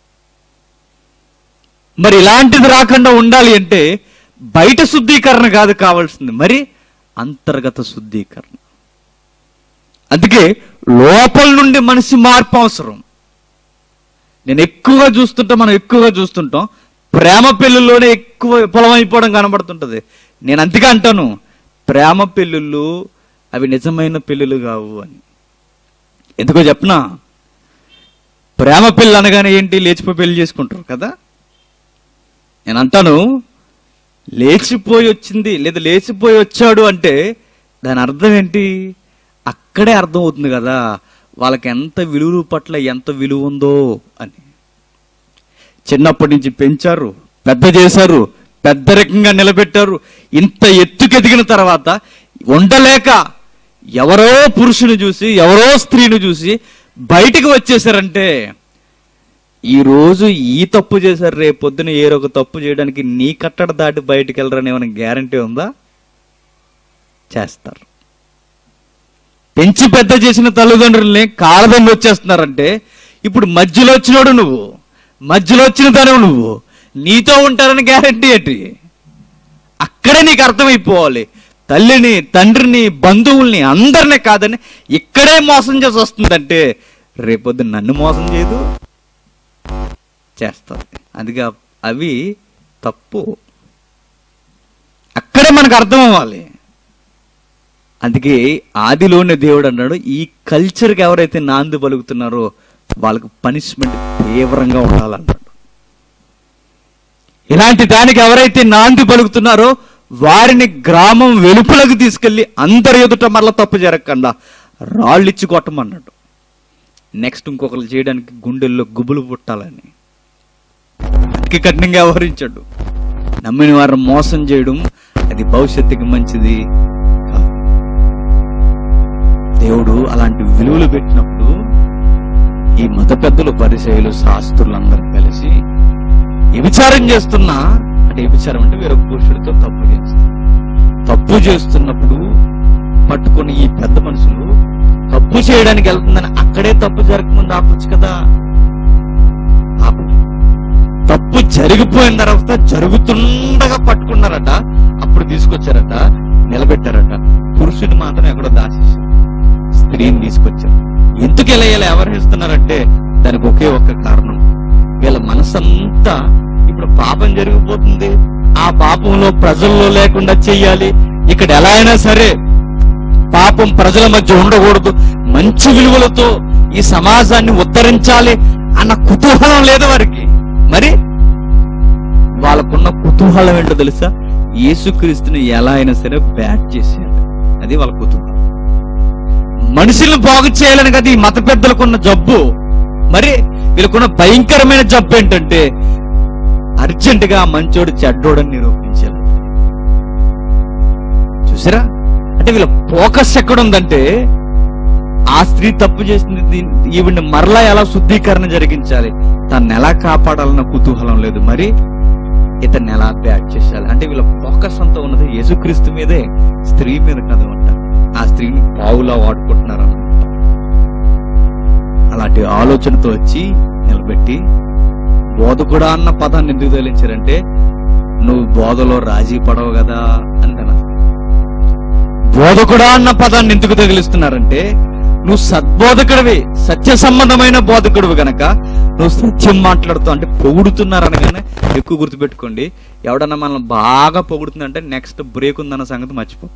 మరి ఇలాంటిది రాకుండా ఉండాలి అంటే బయట శుద్ధీకరణ కాదు కావాల్సింది మరి అంతర్గత శుద్ధీకరణ అందుకే లోపల నుండి మనిషి మార్పు అవసరం నేను ఎక్కువగా చూస్తుంటా మనం ఎక్కువగా చూస్తుంటాం ప్రేమ పెళ్ళిలోనే ఎక్కువ విఫలమైపోవడం కనబడుతుంటది నేను అందుకే అంటాను ప్రేమ పెళ్ళిళ్ళు అవి నిజమైన పెళ్ళిళ్ళు కావు అని ఎందుకో చెప్పనా ప్రేమ పెళ్ళి అనగానే ఏంటి లేచిపోయి పెళ్లి చేసుకుంటారు కదా నేను అంటాను లేచిపోయి వచ్చింది లేదా లేచిపోయి వచ్చాడు అంటే దాని అర్థం ఏంటి అక్కడే అర్థం అవుతుంది కదా వాళ్ళకి ఎంత విలువ పట్ల ఎంత విలువ ఉందో అని చిన్నప్పటి నుంచి పెంచారు పెద్ద చేశారు పెద్దరికంగా నిలబెట్టారు ఇంత ఎత్తుకెదిగిన తర్వాత ఉండలేక ఎవరో పురుషుని చూసి ఎవరో స్త్రీని చూసి బయటికి వచ్చేసారంటే ఈ రోజు ఈ తప్పు చేశారు రేపు పొద్దున ఏరొక తప్పు చేయడానికి నీ కట్టడ దాటి బయటికి వెళ్ళరని ఏమైనా గ్యారంటీ ఉందా చేస్తారు పెంచి పెద్ద చేసిన తల్లిదండ్రుల్ని కాలదండి వచ్చేస్తున్నారంటే ఇప్పుడు మధ్యలో వచ్చినోడు నువ్వు మధ్యలో వచ్చిన తనవు నువ్వు నీతో ఉంటారని గ్యారంటీ ఏంటి అక్కడే నీకు అర్థమైపోవాలి తల్లిని తండ్రిని బంధువుల్ని అందరినీ కాదని ఇక్కడే మోసం చేసి వస్తుందంటే రేపొద్దు నన్ను మోసం చేయదు చేస్తుంది అందుకే అవి తప్పు అక్కడే మనకు అర్థం అవ్వాలి అందుకే ఆదిలోనే దేవుడు అన్నాడు ఈ కల్చర్కి ఎవరైతే నాంది పలుకుతున్నారో వాళ్ళకు పనిష్మెంట్ తీవ్రంగా ఉండాలన్నాడు ఇలాంటి దానికి ఎవరైతే నాంది పలుకుతున్నారో వారిని గ్రామం వెలుపలకు తీసుకెళ్లి అందరి ఎదుట మరల తప్పు జరగకుండా రాళ్ళిచ్చి కొట్టమన్నాడు నెక్స్ట్ ఇంకొకరు చేయడానికి గుండెల్లో గుబులు పుట్టాలని అతి కఠినంగా వ్యవహరించాడు నమ్మిన వారిని మోసం చేయడం అది భవిష్యత్తుకి మంచిది కాదు దేవుడు అలాంటి విలువలు పెట్టినప్పుడు ఈ మత పెద్దలు పరిచయలు శాస్త్రులందరూ కలిసి వ్యభిచారం చేస్తున్నా అంటే వ్యభిచారం అంటే వేరొక పురుషుడితో తప్పు చేస్తున్నా తప్పు చేస్తున్నప్పుడు పట్టుకొని ఈ పెద్ద మనుషులు తప్పు చేయడానికి వెళ్తుందని అక్కడే తప్పు జరగకముందు ఆపొచ్చు కదా ఆపు తప్పు జరిగిపోయిన తర్వాత జరుగుతుండగా పట్టుకున్నారట అప్పుడు తీసుకొచ్చారట నిలబెట్టారట పురుషుని మాత్రం ఎక్కడో దాచేశారు స్త్రీని తీసుకొచ్చారు ఎందుకు ఇలా ఇలా వ్యవహరిస్తున్నారంటే దానికి ఒకే ఒక్క కారణం వీళ్ళ మనసంతా ఇప్పుడు పాపం జరిగిపోతుంది ఆ పాపంలో ప్రజల్లో లేకుండా చెయ్యాలి ఇక్కడ ఎలా అయినా సరే పాపం ప్రజల మధ్య ఉండకూడదు మంచి విలువలతో ఈ సమాజాన్ని ఉద్ధరించాలి అన్న కుతూహలం లేదు వారికి మరి వాళ్ళకున్న కుతూహలం ఏంటో తెలుసా యేసుక్రీస్తుని ఎలా అయినా సరే బ్యాట్ చేసేయాలి అది వాళ్ళ కుతూహలం మనుషులను బాగు చేయాలని కదా ఈ మత పెద్దలకున్న జబ్బు మరి వీళ్ళకున్న భయంకరమైన జబ్బు ఏంటంటే అర్జెంట్ గా మంచోడు చెడ్డోడని నిరూపించాలి చూసారా అంటే వీళ్ళ ఫోకస్ ఎక్కడ ఉందంటే ఆ స్త్రీ తప్పు చేసింది దీన్ని- ఈవిడ్ని మరలా ఎలా శుద్ధీకరణ జరిగించాలి తను ఎలా కాపాడాలన్న కుతూహలం లేదు మరి ఇతన్ని ఎలా బ్యాట్ చేయాలి అంటే వీళ్ళ ఫోకస్ అంతా ఉన్నది యేసుక్రీస్తు మీదే స్త్రీ మీద కదా అంట ఆ స్త్రీని పావులా వాడుకుంటున్నారు అన్నమాట అలాంటి ఆలోచనతో వచ్చి నిలబెట్టి బోధకుడా అన్న పదాన్ని ఎందుకు తేలించారంటే నువ్వు బోధలో రాజీ పడవు కదా అని తన బోధకుడా అన్న పదాన్ని ఎందుకు తగిలిస్తున్నారంటే నువ్వు సద్బోధకుడివి సత్య సంబంధమైన బోధకుడివి గనక నువ్వు సత్యం మాట్లాడుతూ అంటే పొగుడుతున్నారు అనగానే ఎక్కువ గుర్తుపెట్టుకోండి ఎవడన్నా మనల్ని బాగా పొగుడుతుందంటే నెక్స్ట్ బ్రేక్ ఉందన్న సంగతి మర్చిపోకు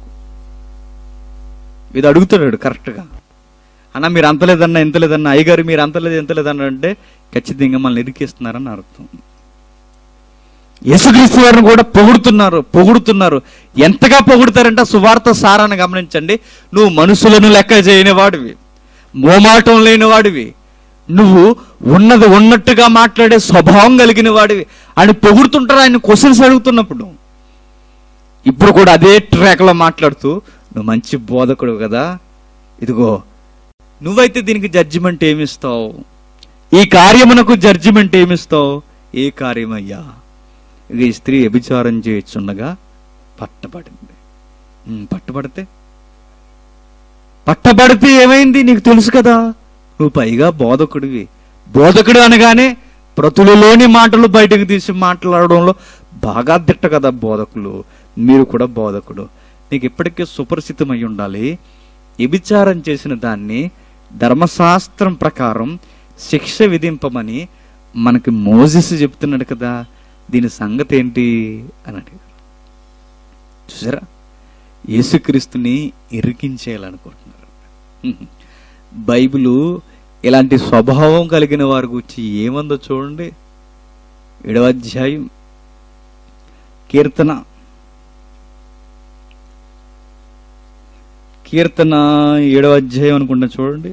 ఇది అడుగుతాడు కరెక్ట్గా అన్న మీరు అంత లేదన్నా ఎంత లేదన్నా అయ్యగారు మీరు అంత లేదు ఎంత లేదన్నా అంటే ఖచ్చితంగా మనల్ని ఇరికిస్తున్నారని అర్థం యేసుక్రీస్తు వారిని కూడా పొగుడుతున్నారు పొగుడుతున్నారు ఎంతగా పొగుడుతారంటే ఆ సువార్త సారాన్ని గమనించండి నువ్వు మనుషులను లెక్క చేయని వాడివి మోమాటం లేని వాడివి నువ్వు ఉన్నది ఉన్నట్టుగా మాట్లాడే స్వభావం కలిగిన వాడివి అని పొగుడుతుంటారు ఆయన క్వశ్చన్స్ అడుగుతున్నప్పుడు ఇప్పుడు కూడా అదే ట్రాక్లో మాట్లాడుతూ నువ్వు మంచి బోధకుడు కదా ఇదిగో నువ్వైతే దీనికి జడ్జిమెంట్ ఏమిస్తావు ఈ కార్యమునకు జడ్జిమెంట్ ఏమిస్తావు ఏ కార్యమయ్యా ఇక ఈ స్త్రీ వ్యభిచారం చేయుచుండగా పట్టబడింది ఉమ్, పట్టబడితే పట్టబడితే ఏమైంది నీకు తెలుసు కదా నువ్వు పైగా బోధకుడివి బోధకుడు అనగానే ప్రతులలోని మాటలు బయటకు తీసి మాట్లాడడంలో బాగా దిట్ట కదా బోధకులు మీరు కూడా బోధకుడు నీకు ఇప్పటికే సుపరిచితమై ఉండాలి వ్యభిచారం చేసిన దాన్ని ధర్మశాస్త్రం ప్రకారం శిక్ష విధింపమని మనకి మోజెస్ చెప్తున్నాడు కదా దీని సంగతి ఏంటి అని అడిగారు చూసారా యేసుక్రీస్తుని ఇరికించేయాలనుకుంటున్నారు హ్మ్. బైబిలు ఇలాంటి స్వభావం కలిగిన వారి గురించి ఏమందో చూడండి ఏడవ అధ్యాయం కీర్తన కీర్తన ఏడవ అధ్యాయం అనుకుంటా చూడండి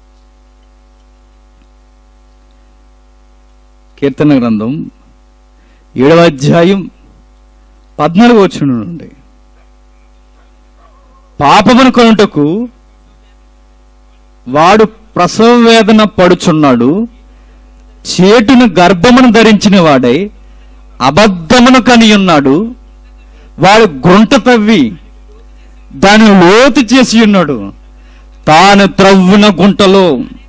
కీర్తన గ్రంథం ఏడవ అధ్యాయం పద్నాలుగు వచ్చిన నుండి పాపమును కొనుటకు వాడు ప్రసవ వేదన పడుచున్నాడు చేటును గర్భమును ధరించిన వాడై అబద్ధమును కని ఉన్నాడు వాడు గుంట తవ్వి దాని లోతు చేసి ఉన్నాడు తాను త్రవ్వున గుంటలో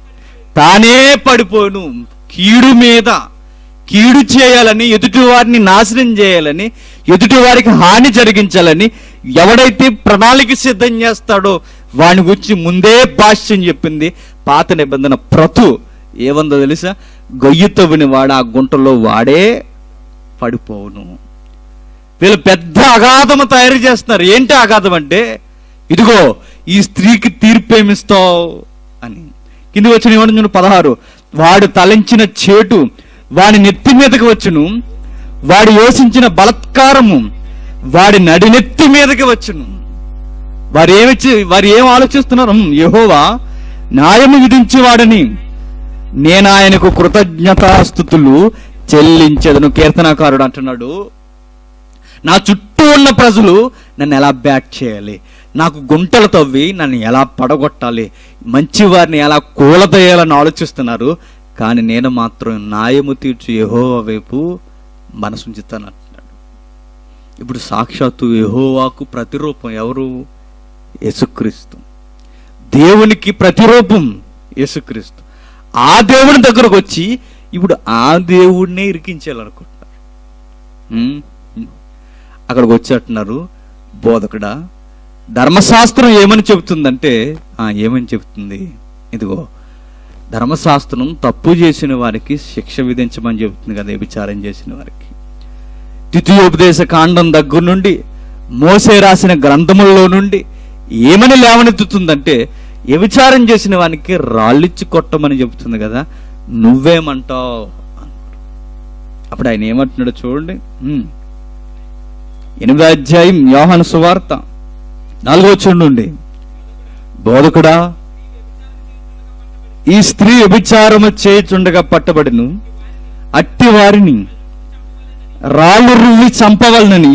తానే పడిపోను కీడు మీద కీడు చేయాలని ఎదుటి వారిని నాశనం చేయాలని ఎదుటి వారికి హాని జరిగించాలని ఎవడైతే ప్రణాళిక సిద్ధం చేస్తాడో వాని గురించి ముందే భాష్యం చెప్పింది పాత నిబంధన ప్రతు ఏముందో తెలుసా గొయ్యి తవ్విన వాడు ఆ గుంటలో వాడే పడిపోవును వీళ్ళు పెద్ద అగాధము తయారు చేస్తున్నారు ఏంటి అగాధం అంటే ఇదిగో ఈ స్త్రీకి తీర్పేమిస్తావు అని కింది వచ్చిన ఏమన్నా చూడు పదహారు వాడు తలంచిన చేటు వాడి నెత్తి మీదకి వచ్చును వాడు యోసించిన బలత్కారము వాడి నడినెత్తి మీదకి వచ్చును వారు ఏమి చే- వారు ఏం ఆలోచిస్తున్నారు "ఉమ్, యెహోవా న్యాయము విధించేవాడని నేను ఆయనకు కృతజ్ఞతాస్థుతులు చెల్లించదను కీర్తనాకారుడు అంటున్నాడు నా చుట్టూ ఉన్న ప్రజలు నన్ను ఎలా బ్యాట్ చేయాలి నాకు గుంటలు తవ్వి నన్ను ఎలా పడగొట్టాలి మంచి వారిని ఎలా కూలదయ్యాలని ఆలోచిస్తున్నారు కానీ నేను మాత్రం న్యాయము తీర్చు యెహోవా వైపు మనసుంచుతాను అంటున్నాడు ఇప్పుడు సాక్షాత్తు యెహోవాకు ప్రతిరూపం ఎవరు యేసుక్రీస్తు దేవునికి ప్రతిరూపం యేసుక్రీస్తు ఆ దేవుని దగ్గరకు వచ్చి ఇప్పుడు ఆ దేవుడినే ఇరికించాలనుకుంటున్నారు ఉమ్, ఉమ్. అక్కడికి వచ్చి అంటున్నారు బోధకుడా ధర్మశాస్త్రం ఏమని చెబుతుందంటే ఆ ఏమని చెబుతుంది ఇదిగో ధర్మశాస్త్రం తప్పు చేసిన వారికి శిక్ష విధించమని చెబుతుంది కదా విచారం చేసిన వారికి ద్వితీయోపదేశ కాండం దగ్గర నుండి మోసే రాసిన గ్రంథముల్లో నుండి ఏమని లేవనెత్తుతుందంటే వ్యభిచారం చేసిన వానికి రాళ్ళిచ్చి కొట్టమని చెబుతుంది కదా నువ్వేమంటావు అప్పుడు ఆయన ఏమంటున్నాడో చూడండి ఉమ్. ఎనిమిదో అధ్యాయం యోహాను సువార్త నాలుగో నుండి బోధకుడా ఈ స్త్రీ వ్యభిచారము చేయుచుండగా పట్టబడిను అట్టి వారిని రాళ్ళు రువ్వి చంపవలనని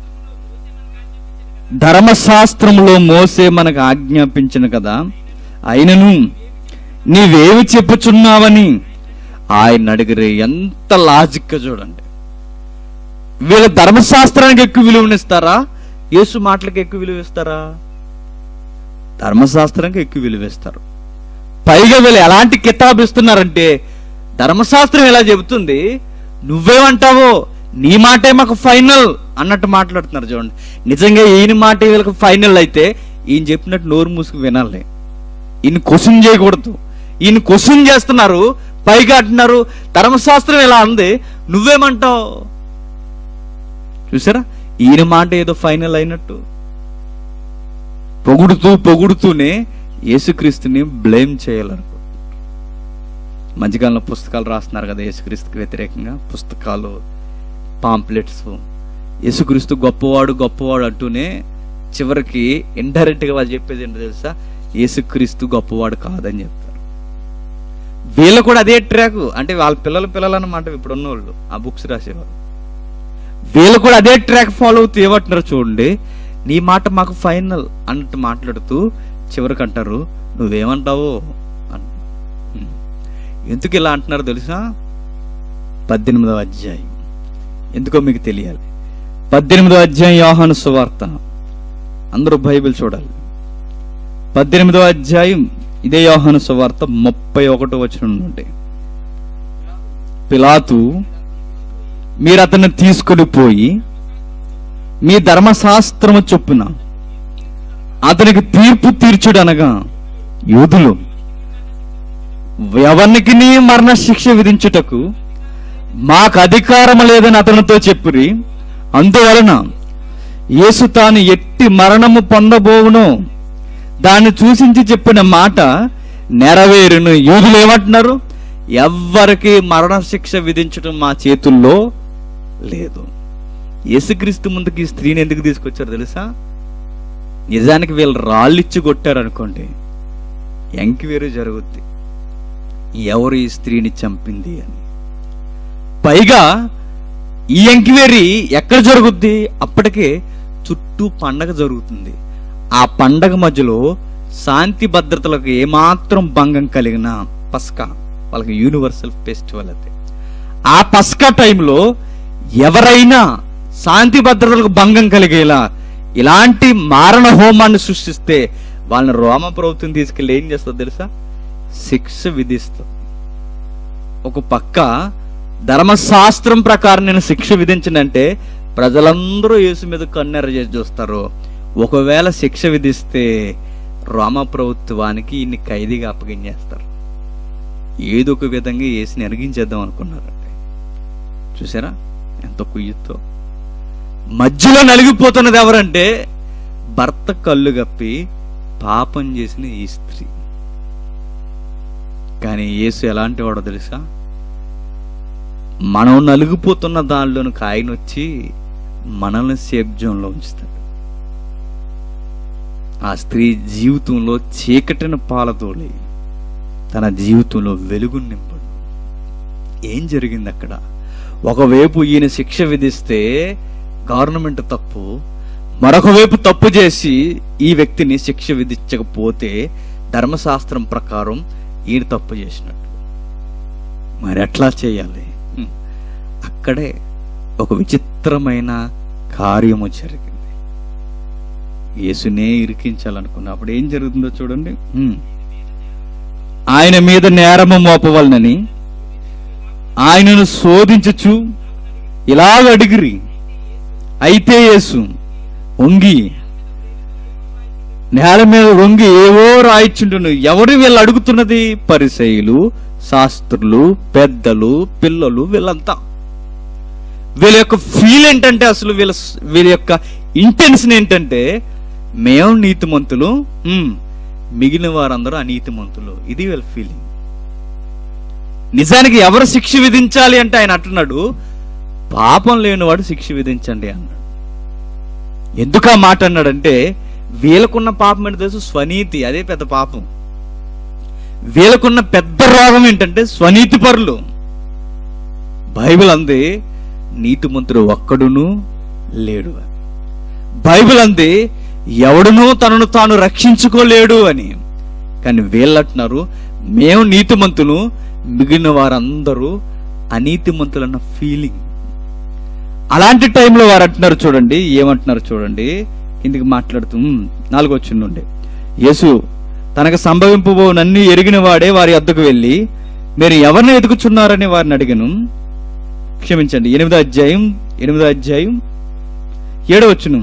ధర్మశాస్త్రంలో మోసే మనకు ఆజ్ఞాపించిన కదా అయినను నీవేమి చెప్పుచున్నావని ఆయన అడిగిరే ఎంత లాజిక్గా చూడండి వీళ్ళ ధర్మశాస్త్రానికి ఎక్కువ విలువనిస్తారా యేసు మాటలకు ఎక్కువ విలువ ఇస్తారా ధర్మశాస్త్రానికి ఎక్కువ విలువ ఇస్తారు పైగా వీళ్ళు ఎలాంటి కితాబు ఇస్తున్నారంటే ధర్మశాస్త్రం ఎలా చెబుతుంది నువ్వేమంటావో నీ మాటే మాకు ఫైనల్ అన్నట్టు మాట్లాడుతున్నారు చూడండి నిజంగా ఈయన మాట వీళ్ళకి ఫైనల్ అయితే ఈయన చెప్పినట్టు నోరు మూసుకు వినాలి ఈయన క్వశ్చన్ చేయకూడదు ఈయన క్వశ్చన్ చేస్తున్నారు పైగా అంటున్నారు ధర్మశాస్త్రం ఎలా ఉంది నువ్వేమంటావు చూసారా ఈయన మాట ఏదో ఫైనల్ అయినట్టు పొగుడుతూ పొగుడుతూనే యేసుక్రీస్తుని బ్లేమ్ చేయాలనుకో మధ్యకాలంలో పుస్తకాలు రాస్తున్నారు కదా యేసుక్రీస్తుకి వ్యతిరేకంగా పుస్తకాలు పాంప్లెట్స్ యేసుక్రీస్తు గొప్పవాడు గొప్పవాడు అంటూనే చివరికి ఇండైరెక్ట్ గా వాళ్ళు చెప్పేది ఏంటో తెలుసా యేసుక్రీస్తు గొప్పవాడు కాదని చెప్తారు వీళ్ళు కూడా అదే ట్రాక్ అంటే వాళ్ళ పిల్లల పిల్లలు అన్నమాట ఇప్పుడు ఉన్నోళ్ళు ఆ బుక్స్ రాసేవాళ్ళు వీళ్ళు కూడా అదే ట్రాక్ ఫాలో అవుతూ ఏమంటున్నారు చూడండి నీ మాట మాకు ఫైనల్ అన్నట్టు మాట్లాడుతూ చివరికి అంటారు నువ్వేమంటావు అన్ ఉమ్. ఎందుకు ఇలా అంటున్నారో తెలుసా పద్దెనిమిదవ అధ్యాయం ఎందుకో మీకు తెలియాలి పద్దెనిమిదవ అధ్యాయం యోహాను సువార్త అందరూ బైబిల్ చూడాలి పద్దెనిమిదవ అధ్యాయం ఇదే యోహాను సువార్త ముప్పై ఒకటో వచ్చిన నుండి పిలాతు మీరు అతన్ని తీసుకుని పోయి మీ ధర్మశాస్త్రము చొప్పున అతనికి తీర్పు తీర్చుడనగా యూదులు ఎవరికి మరణ శిక్ష విధించుటకు మాకు అధికారం లేదని అతనితో చెప్పురి అందువలన యేసు తాను ఎట్టి మరణము పొందబోవునో దాన్ని చూసించి చెప్పిన మాట నెరవేరును యూదులు ఏమంటున్నారు ఎవ్వరికి మరణ శిక్ష విధించడం మా చేతుల్లో లేదు యేసుక్రీస్తు ముందుకి ఈ స్త్రీని ఎందుకు తీసుకొచ్చారు తెలుసా నిజానికి వీళ్ళు రాళ్ళిచ్చి కొట్టారు అనుకోండి ఎంక్వైరీ జరుగుద్ది ఎవరు ఈ స్త్రీని చంపింది అని పైగా ఈ ఎంక్వైరీ ఎక్కడ జరుగుద్ది అప్పటికే చుట్టూ పండగ జరుగుతుంది ఆ పండగ మధ్యలో శాంతి భద్రతలకు ఏమాత్రం భంగం కలిగిన పస్కా వాళ్ళకి యూనివర్సల్ ఫెస్టివల్ అది ఆ పస్కా టైంలో ఎవరైనా శాంతి భద్రతలకు భంగం కలిగేలా ఇలాంటి మారణ హోమాన్ని సృష్టిస్తే వాళ్ళని రోమ ప్రభుత్వం తీసుకెళ్ళి ఏం చేస్తుంది తెలుసా శిక్ష విధిస్తుంది ఒక పక్క ధర్మశాస్త్రం ప్రకారం నేను శిక్ష విధించినంటే ప్రజలందరూ యేసు మీద కన్నెర చేసి చూస్తారు ఒకవేళ శిక్ష విధిస్తే రోమ ప్రభుత్వానికి ఇన్ని ఖైదీగా అప్పగించేస్తారు ఏదో ఒక విధంగా యేసుని ఎరిగించేద్దాం అనుకున్నారండి చూసారా ఎంత కుయ్యతో మధ్యలో నలిగిపోతున్నది ఎవరంటే భర్త కళ్ళు కప్పి పాపం చేసిన ఈ స్త్రీ కానీ యేసు ఎలాంటి వాడో తెలుసా మనం నలిగిపోతున్న దానిలోనికి ఆయన వచ్చి మనల్ని సేఫ్ జోన్లో ఉంచుతాడు ఆ స్త్రీ జీవితంలో చీకటిన పాలతోలి తన జీవితంలో వెలుగు నింపడు ఏం జరిగింది అక్కడ ఒకవైపు ఈయన శిక్ష విధిస్తే గవర్నమెంట్ తప్పు మరొక వైపు తప్పు చేసి ఈ వ్యక్తిని శిక్ష విధించకపోతే ధర్మశాస్త్రం ప్రకారం ఈయన తప్పు చేసినట్టు మరి ఎట్లా చేయాలి హ్మ్. అక్కడే ఒక విచిత్రమైన కార్యము జరిగింది యేసునే ఇరికించాలనుకున్నా అప్పుడు ఏం జరుగుతుందో చూడండి హ్మ్. ఆయన మీద నేరము మోపవలనని ఆయనను శోధించచ్చు ఇలాగ అడిగిరి అయితే యేసు వంగి నేల మీద వంగి ఏవో రాయిచుండును ఎవరు వీళ్ళు అడుగుతున్నది పరిసయులు శాస్త్రులు పెద్దలు పిల్లలు వీళ్ళంతా వీళ్ళ యొక్క ఫీల్ ఏంటంటే అసలు వీళ్ళ వీళ్ళ యొక్క ఇంటెన్షన్ ఏంటంటే మేము నీతిమంతులు ఉమ్, మిగిలిన వారందరూ అనీతిమంతులు ఇది వీళ్ళ ఫీలింగ్ నిజానికి ఎవరు శిక్ష విధించాలి అంటే ఆయన అంటున్నాడు పాపం లేనివాడు శిక్ష విధించండి అన్నాడు ఎందుకు ఆ మాట అన్నాడంటే వీళ్ళకున్న పాపం ఏంటి తెలుసు స్వనీతి అదే పెద్ద పాపం వీళ్ళకున్న పెద్ద రోగం ఏంటంటే స్వనీతి పరులు బైబిల్ అంది నీతిమంతుడు ఒక్కడును లేడు అని బైబిల్ అంది ఎవడునూ తనను తాను రక్షించుకోలేడు అని కానీ వీళ్ళంటున్నారు మేము నీతిమంతులు మిగిలిన వారందరూ అనీతిమంతులన్న ఫీలింగ్ అలాంటి టైంలో వారు అంటున్నారు చూడండి ఏమంటున్నారు చూడండి కిందికి మాట్లాడుతూ "ఉమ్, నాలుగో వచ్చిన నుండి యేసు తనకు సంభవింపబోనన్ని ఎరిగిన వాడే వారి వద్దకు వెళ్ళి మీరు ఎవరిని ఎదుగుచున్నారని వారిని అడిగను క్షమించండి ఎనిమిదో అధ్యాయం ఎనిమిదో అధ్యాయం ఏడో వచ్చును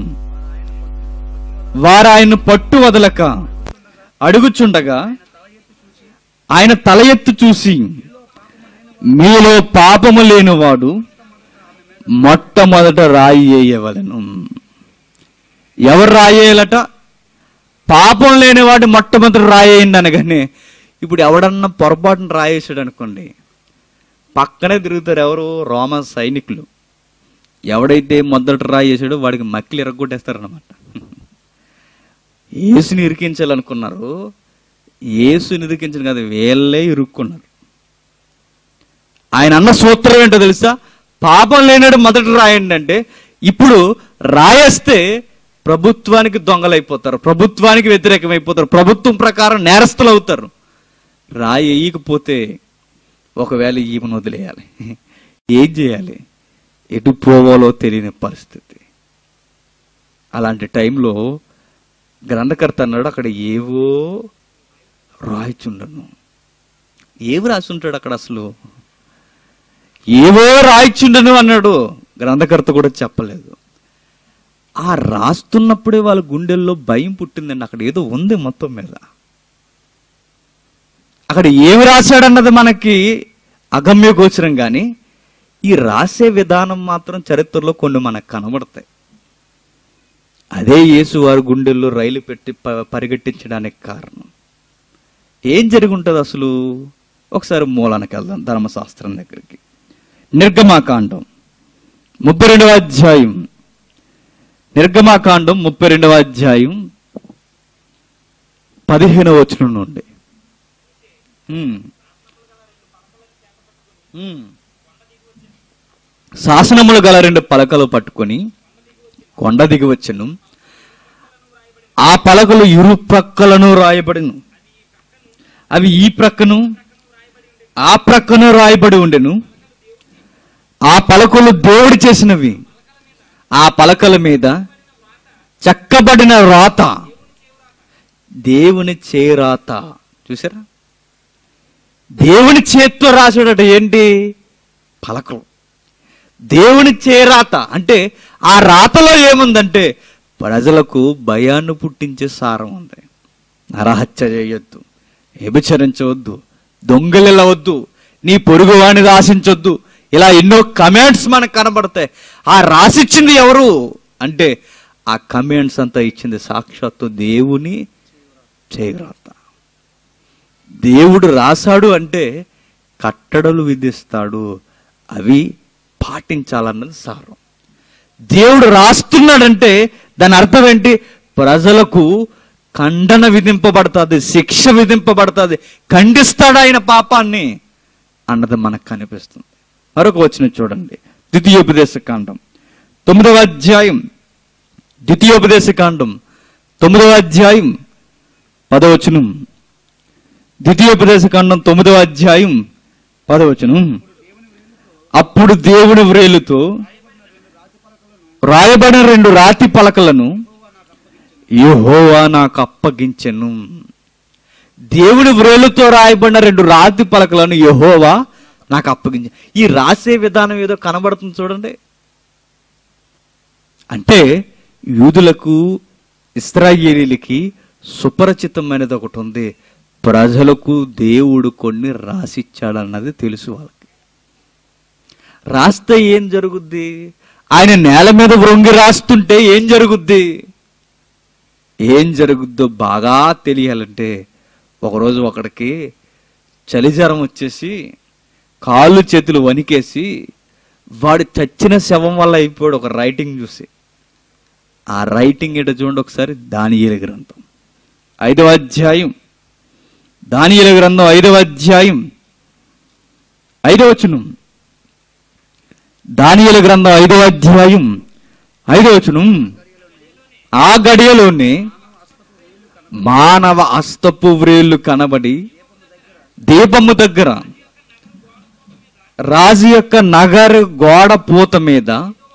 వారు ఆయన పట్టు వదలక అడుగుచుండగా ఆయన తల ఎత్తు చూసి మీలో పాపము లేనివాడు మొట్టమొదట రాయి వేయవలను ఎవరు రాయేయాలట పాపం లేనివాడు మొట్టమొదటి రాయేయండి అనగానే ఇప్పుడు ఎవడన్నా పొరపాటున రాయేసాడు అనుకోండి పక్కనే తిరుగుతారు ఎవరు రోమ సైనికులు ఎవడైతే మొదట రాయేసాడో వాడికి మక్కిలు ఎరగొట్టేస్తారనమాట ఏసుని ఇరికించాలనుకున్నారు ఏసుని ఇరికించిన కాదు వీళ్ళే ఇరుక్కున్నారు ఆయన అన్న సూత్రం ఏంటో తెలుసా పాపం లేనాడు మొదట రాయండి అంటే ఇప్పుడు రాయేస్తే ప్రభుత్వానికి దొంగలైపోతారు ప్రభుత్వానికి వ్యతిరేకమైపోతారు ప్రభుత్వం ప్రకారం నేరస్తులు అవుతారు రాయి వేయకపోతే ఒకవేళ ఈమెను వదిలేయాలి ఏం చేయాలి ఎటు పోవాలో తెలియని పరిస్థితి అలాంటి టైంలో గ్రంథకర్త అన్నాడు అక్కడ ఏవో రాయిచుండను ఏవి రాసి ఉంటాడు అక్కడ అసలు ఏవో రాయిచుండను అన్నాడు గ్రంథకర్త కూడా చెప్పలేదు ఆ రాస్తున్నప్పుడే వాళ్ళ గుండెల్లో భయం పుట్టిందండి అక్కడ ఏదో ఉంది మొత్తం మీద అక్కడ ఏమి రాశాడన్నది మనకి అగమ్య గోచరం కానీ ఈ రాసే విధానం మాత్రం చరిత్రలో కొన్ని మనకు కనబడతాయి అదే యేసు వారి గుండెల్లో రైలు పెట్టి ప- పరిగెట్టించడానికి కారణం ఏం జరిగి ఉంటుంది అసలు ఒకసారి మూలానికి వెళ్దాం ధర్మశాస్త్రం దగ్గరికి నిర్గమాకాండం ముప్పై రెండవ అధ్యాయం నిర్గమాకాండం ముప్పై రెండవ అధ్యాయం పదిహేనవ వచనం నుండి ఉమ్. ఉమ్. శాసనములు గల రెండు పలకలు పట్టుకొని కొండ దిగి వచ్చెను ఆ పలకలు ఇరు ప్రక్కలను రాయబడిను అవి ఈ ప్రక్కను ఆ ప్రక్కను రాయబడి ఉండెను ఆ పలకలు దేవుడు చేసినవి ఆ పలకల మీద చెక్కబడిన రాత దేవుని చేరాత చూసారా దేవుని చేత్తో రాసాడట ఏంటి పలకలు దేవుని చేరాత అంటే ఆ రాతలో ఏముందంటే ప్రజలకు భయాన్ని పుట్టించే సారం ఉంది నరహత్య చేయొద్దు వ్యభిచరించవద్దు దొంగలిల్లవద్దు నీ పొరుగు వాణిని ఆశించొద్దు ఇలా ఎన్నో కమెంట్స్ మనకు కనబడతాయి ఆ రాసిచ్చింది ఎవరు అంటే ఆ కమెంట్స్ అంతా ఇచ్చింది సాక్షాత్తు దేవుని చేయరాత దేవుడు రాశాడు అంటే కట్టడలు విధిస్తాడు అవి పాటించాలన్నది సారం దేవుడు రాస్తున్నాడంటే దాని అర్థం ఏంటి ప్రజలకు ఖండన విధింపబడుతుంది శిక్ష విధింపబడుతుంది ఖండిస్తాడు ఆయన పాపాన్ని అన్నది మనకు కనిపిస్తుంది మరొక వచ్చిన చూడండి ద్వితీయోపదేశ కాండం తొమ్మిదవ అధ్యాయం ద్వితీయోపదేశ కాండం తొమ్మిదవ అధ్యాయం పదవచనం ద్వితీయోపదేశ కాండం తొమ్మిదవ అధ్యాయం పదవచనం అప్పుడు దేవుని వ్రేలుతో రాయబడిన రెండు రాతి పలకలను యెహోవా నాకు అప్పగించెను దేవుని వ్రేలుతో రాయబడిన రెండు రాతి పలకలను యెహోవా నాకు అప్పగించ ఈ రాసే విధానం ఏదో కనబడుతుంది చూడండి అంటే యూదులకు ఇస్రాయేలీలకి సుపరిచితమైనది ఒకటి ఉంది ప్రజలకు దేవుడు కొన్ని రాసిచ్చాడన్నది తెలుసు వాళ్ళకి రాస్తే ఏం జరుగుద్ది ఆయన నేల మీద వ్రొంగి రాస్తుంటే ఏం జరుగుద్ది ఏం జరుగుద్దో బాగా తెలియాలంటే ఒకరోజు ఒకడికి చలిజ్వరం వచ్చేసి కాళ్ళు చేతులు వణికేసి వాడు చచ్చిన శవం వల్ల అయిపోయాడు ఒక రైటింగ్ చూసి ఆ రైటింగ్ ఏంటో చూడండి ఒకసారి దానియేలు గ్రంథం ఐదవ అధ్యాయం దానియేలు గ్రంథం ఐదవ అధ్యాయం ఐదవ వచనం దానియేలు గ్రంథం ఐదవ అధ్యాయం ఐదవ వచనం ఆ గడియలోనే మానవ అస్తపు వ్రేళ్లు కనబడి దీపము దగ్గర రాజు యొక్క నగర గోడ పూత మీద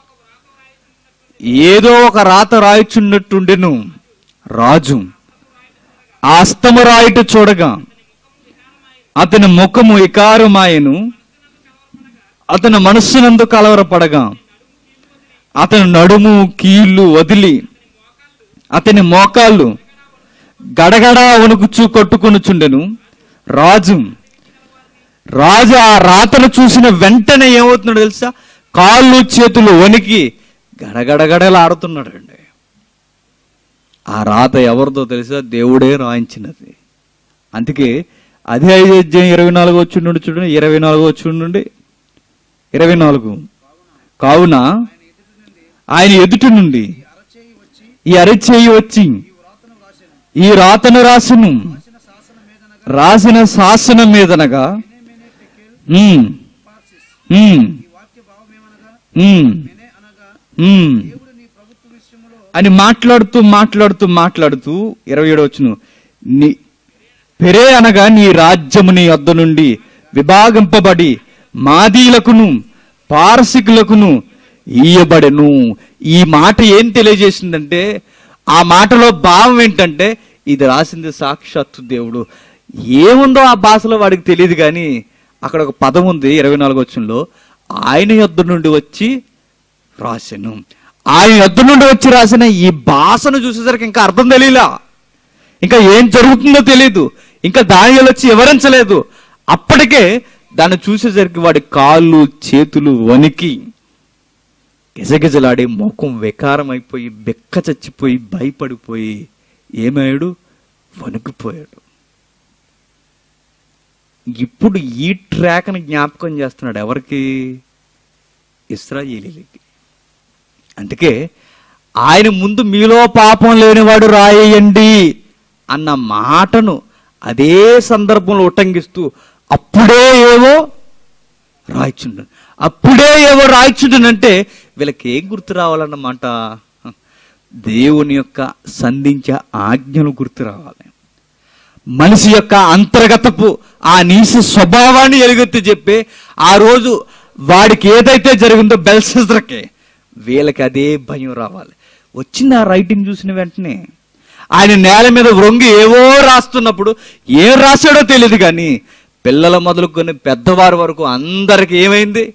ఏదో ఒక రాత రాయిచున్నట్టుండెను రాజు ఆ అస్తము రాయిట చూడగా అతని ముఖము ఇకారమాయను అతని మనస్సునందు కలవరపడగా అతని నడుము కీళ్ళు వదిలి అతని మోకాళ్ళు గడగడ వణుకుచూ కొట్టుకొనుచుండెను రాజు రాజు ఆ రాతను చూసిన వెంటనే ఏమవుతున్నాడు తెలుసా కాళ్ళు చేతులు వణికి గడగడగడలాడుతున్నాడు అండి ఆ రాత ఎవరిదో తెలుసా దేవుడే రాయించినది అందుకే అదే ఐదు అధ్యాయం ఇరవై నాలుగు వచ్చి నుండి చూడండి ఇరవై నాలుగు వచ్చి నుండి ఇరవై నాలుగు కావున ఆయన ఎదుటి నుండి ఈ అరచేయి వచ్చి ఈ రాతను రాసును రాసిన శాసనం మీదనగా ఉమ్, ఉమ్, ఉమ్, ఉమ్. అని మాట్లాడుతూ మాట్లాడుతూ మాట్లాడుతూ ఇరవై ఏడు వచ్చును నీ పెరే అనగా నీ రాజ్యము నీ వద్ద నుండి విభాగింపబడి మాదీలకును పారసికులకును ఇయ్యబడెను ఈ మాట ఏం తెలియజేసిందంటే ఆ మాటలో భావం ఏంటంటే ఇది రాసింది సాక్షాత్తు దేవుడు ఏముందో ఆ భాషలో వాడికి తెలియదు కానీ అక్కడ ఒక పదం ఉంది ఇరవై నాలుగు వచ్చంలో ఆయన యొద్ద నుండి వచ్చి రాసెను ఆయన యొద్ద నుండి వచ్చి రాసిన ఈ భాషను చూసేసరికి ఇంకా అర్థం తెలియలా ఇంకా ఏం జరుగుతుందో తెలియదు ఇంకా దాని వచ్చి వివరించలేదు అప్పటికే దాన్ని చూసేసరికి వాడి కాళ్ళు చేతులు వణికి గిజగిజలాడి ముఖం వికారం అయిపోయి బెక్క చచ్చిపోయి భయపడిపోయి ఏమయ్యాడు వణికిపోయాడు ఇప్పుడు ఈ ట్రాక్ని జ్ఞాపకం చేస్తున్నాడు ఎవరికి ఇస్రాయేలీలకి అందుకే ఆయన ముందు మీలో పాపం లేనివాడు రాయేయండి అన్న మాటను అదే సందర్భంలో ఉటంకిస్తూ అప్పుడే ఏవో రాయిచుండు అప్పుడే ఏవో రాయిచుండనంటే వీళ్ళకి ఏం గుర్తు రావాలన్నమాట దేవుని యొక్క సంధించే ఆజ్ఞలు గుర్తు రావాలి మనిషి యొక్క అంతర్గతపు ఆ నీచ స్వభావాన్ని ఎలుగెత్తి చెప్పి ఆ రోజు వాడికి ఏదైతే జరిగిందో బెల్సెజర్కే వీళ్ళకి అదే భయం రావాలి వచ్చింది ఆ రైటింగ్ చూసిన వెంటనే ఆయన నేల మీద వ్రొంగి ఏవో రాస్తున్నప్పుడు ఏం రాశాడో తెలియదు కానీ పిల్లల మొదలుకొని పెద్దవారి వరకు అందరికి ఏమైంది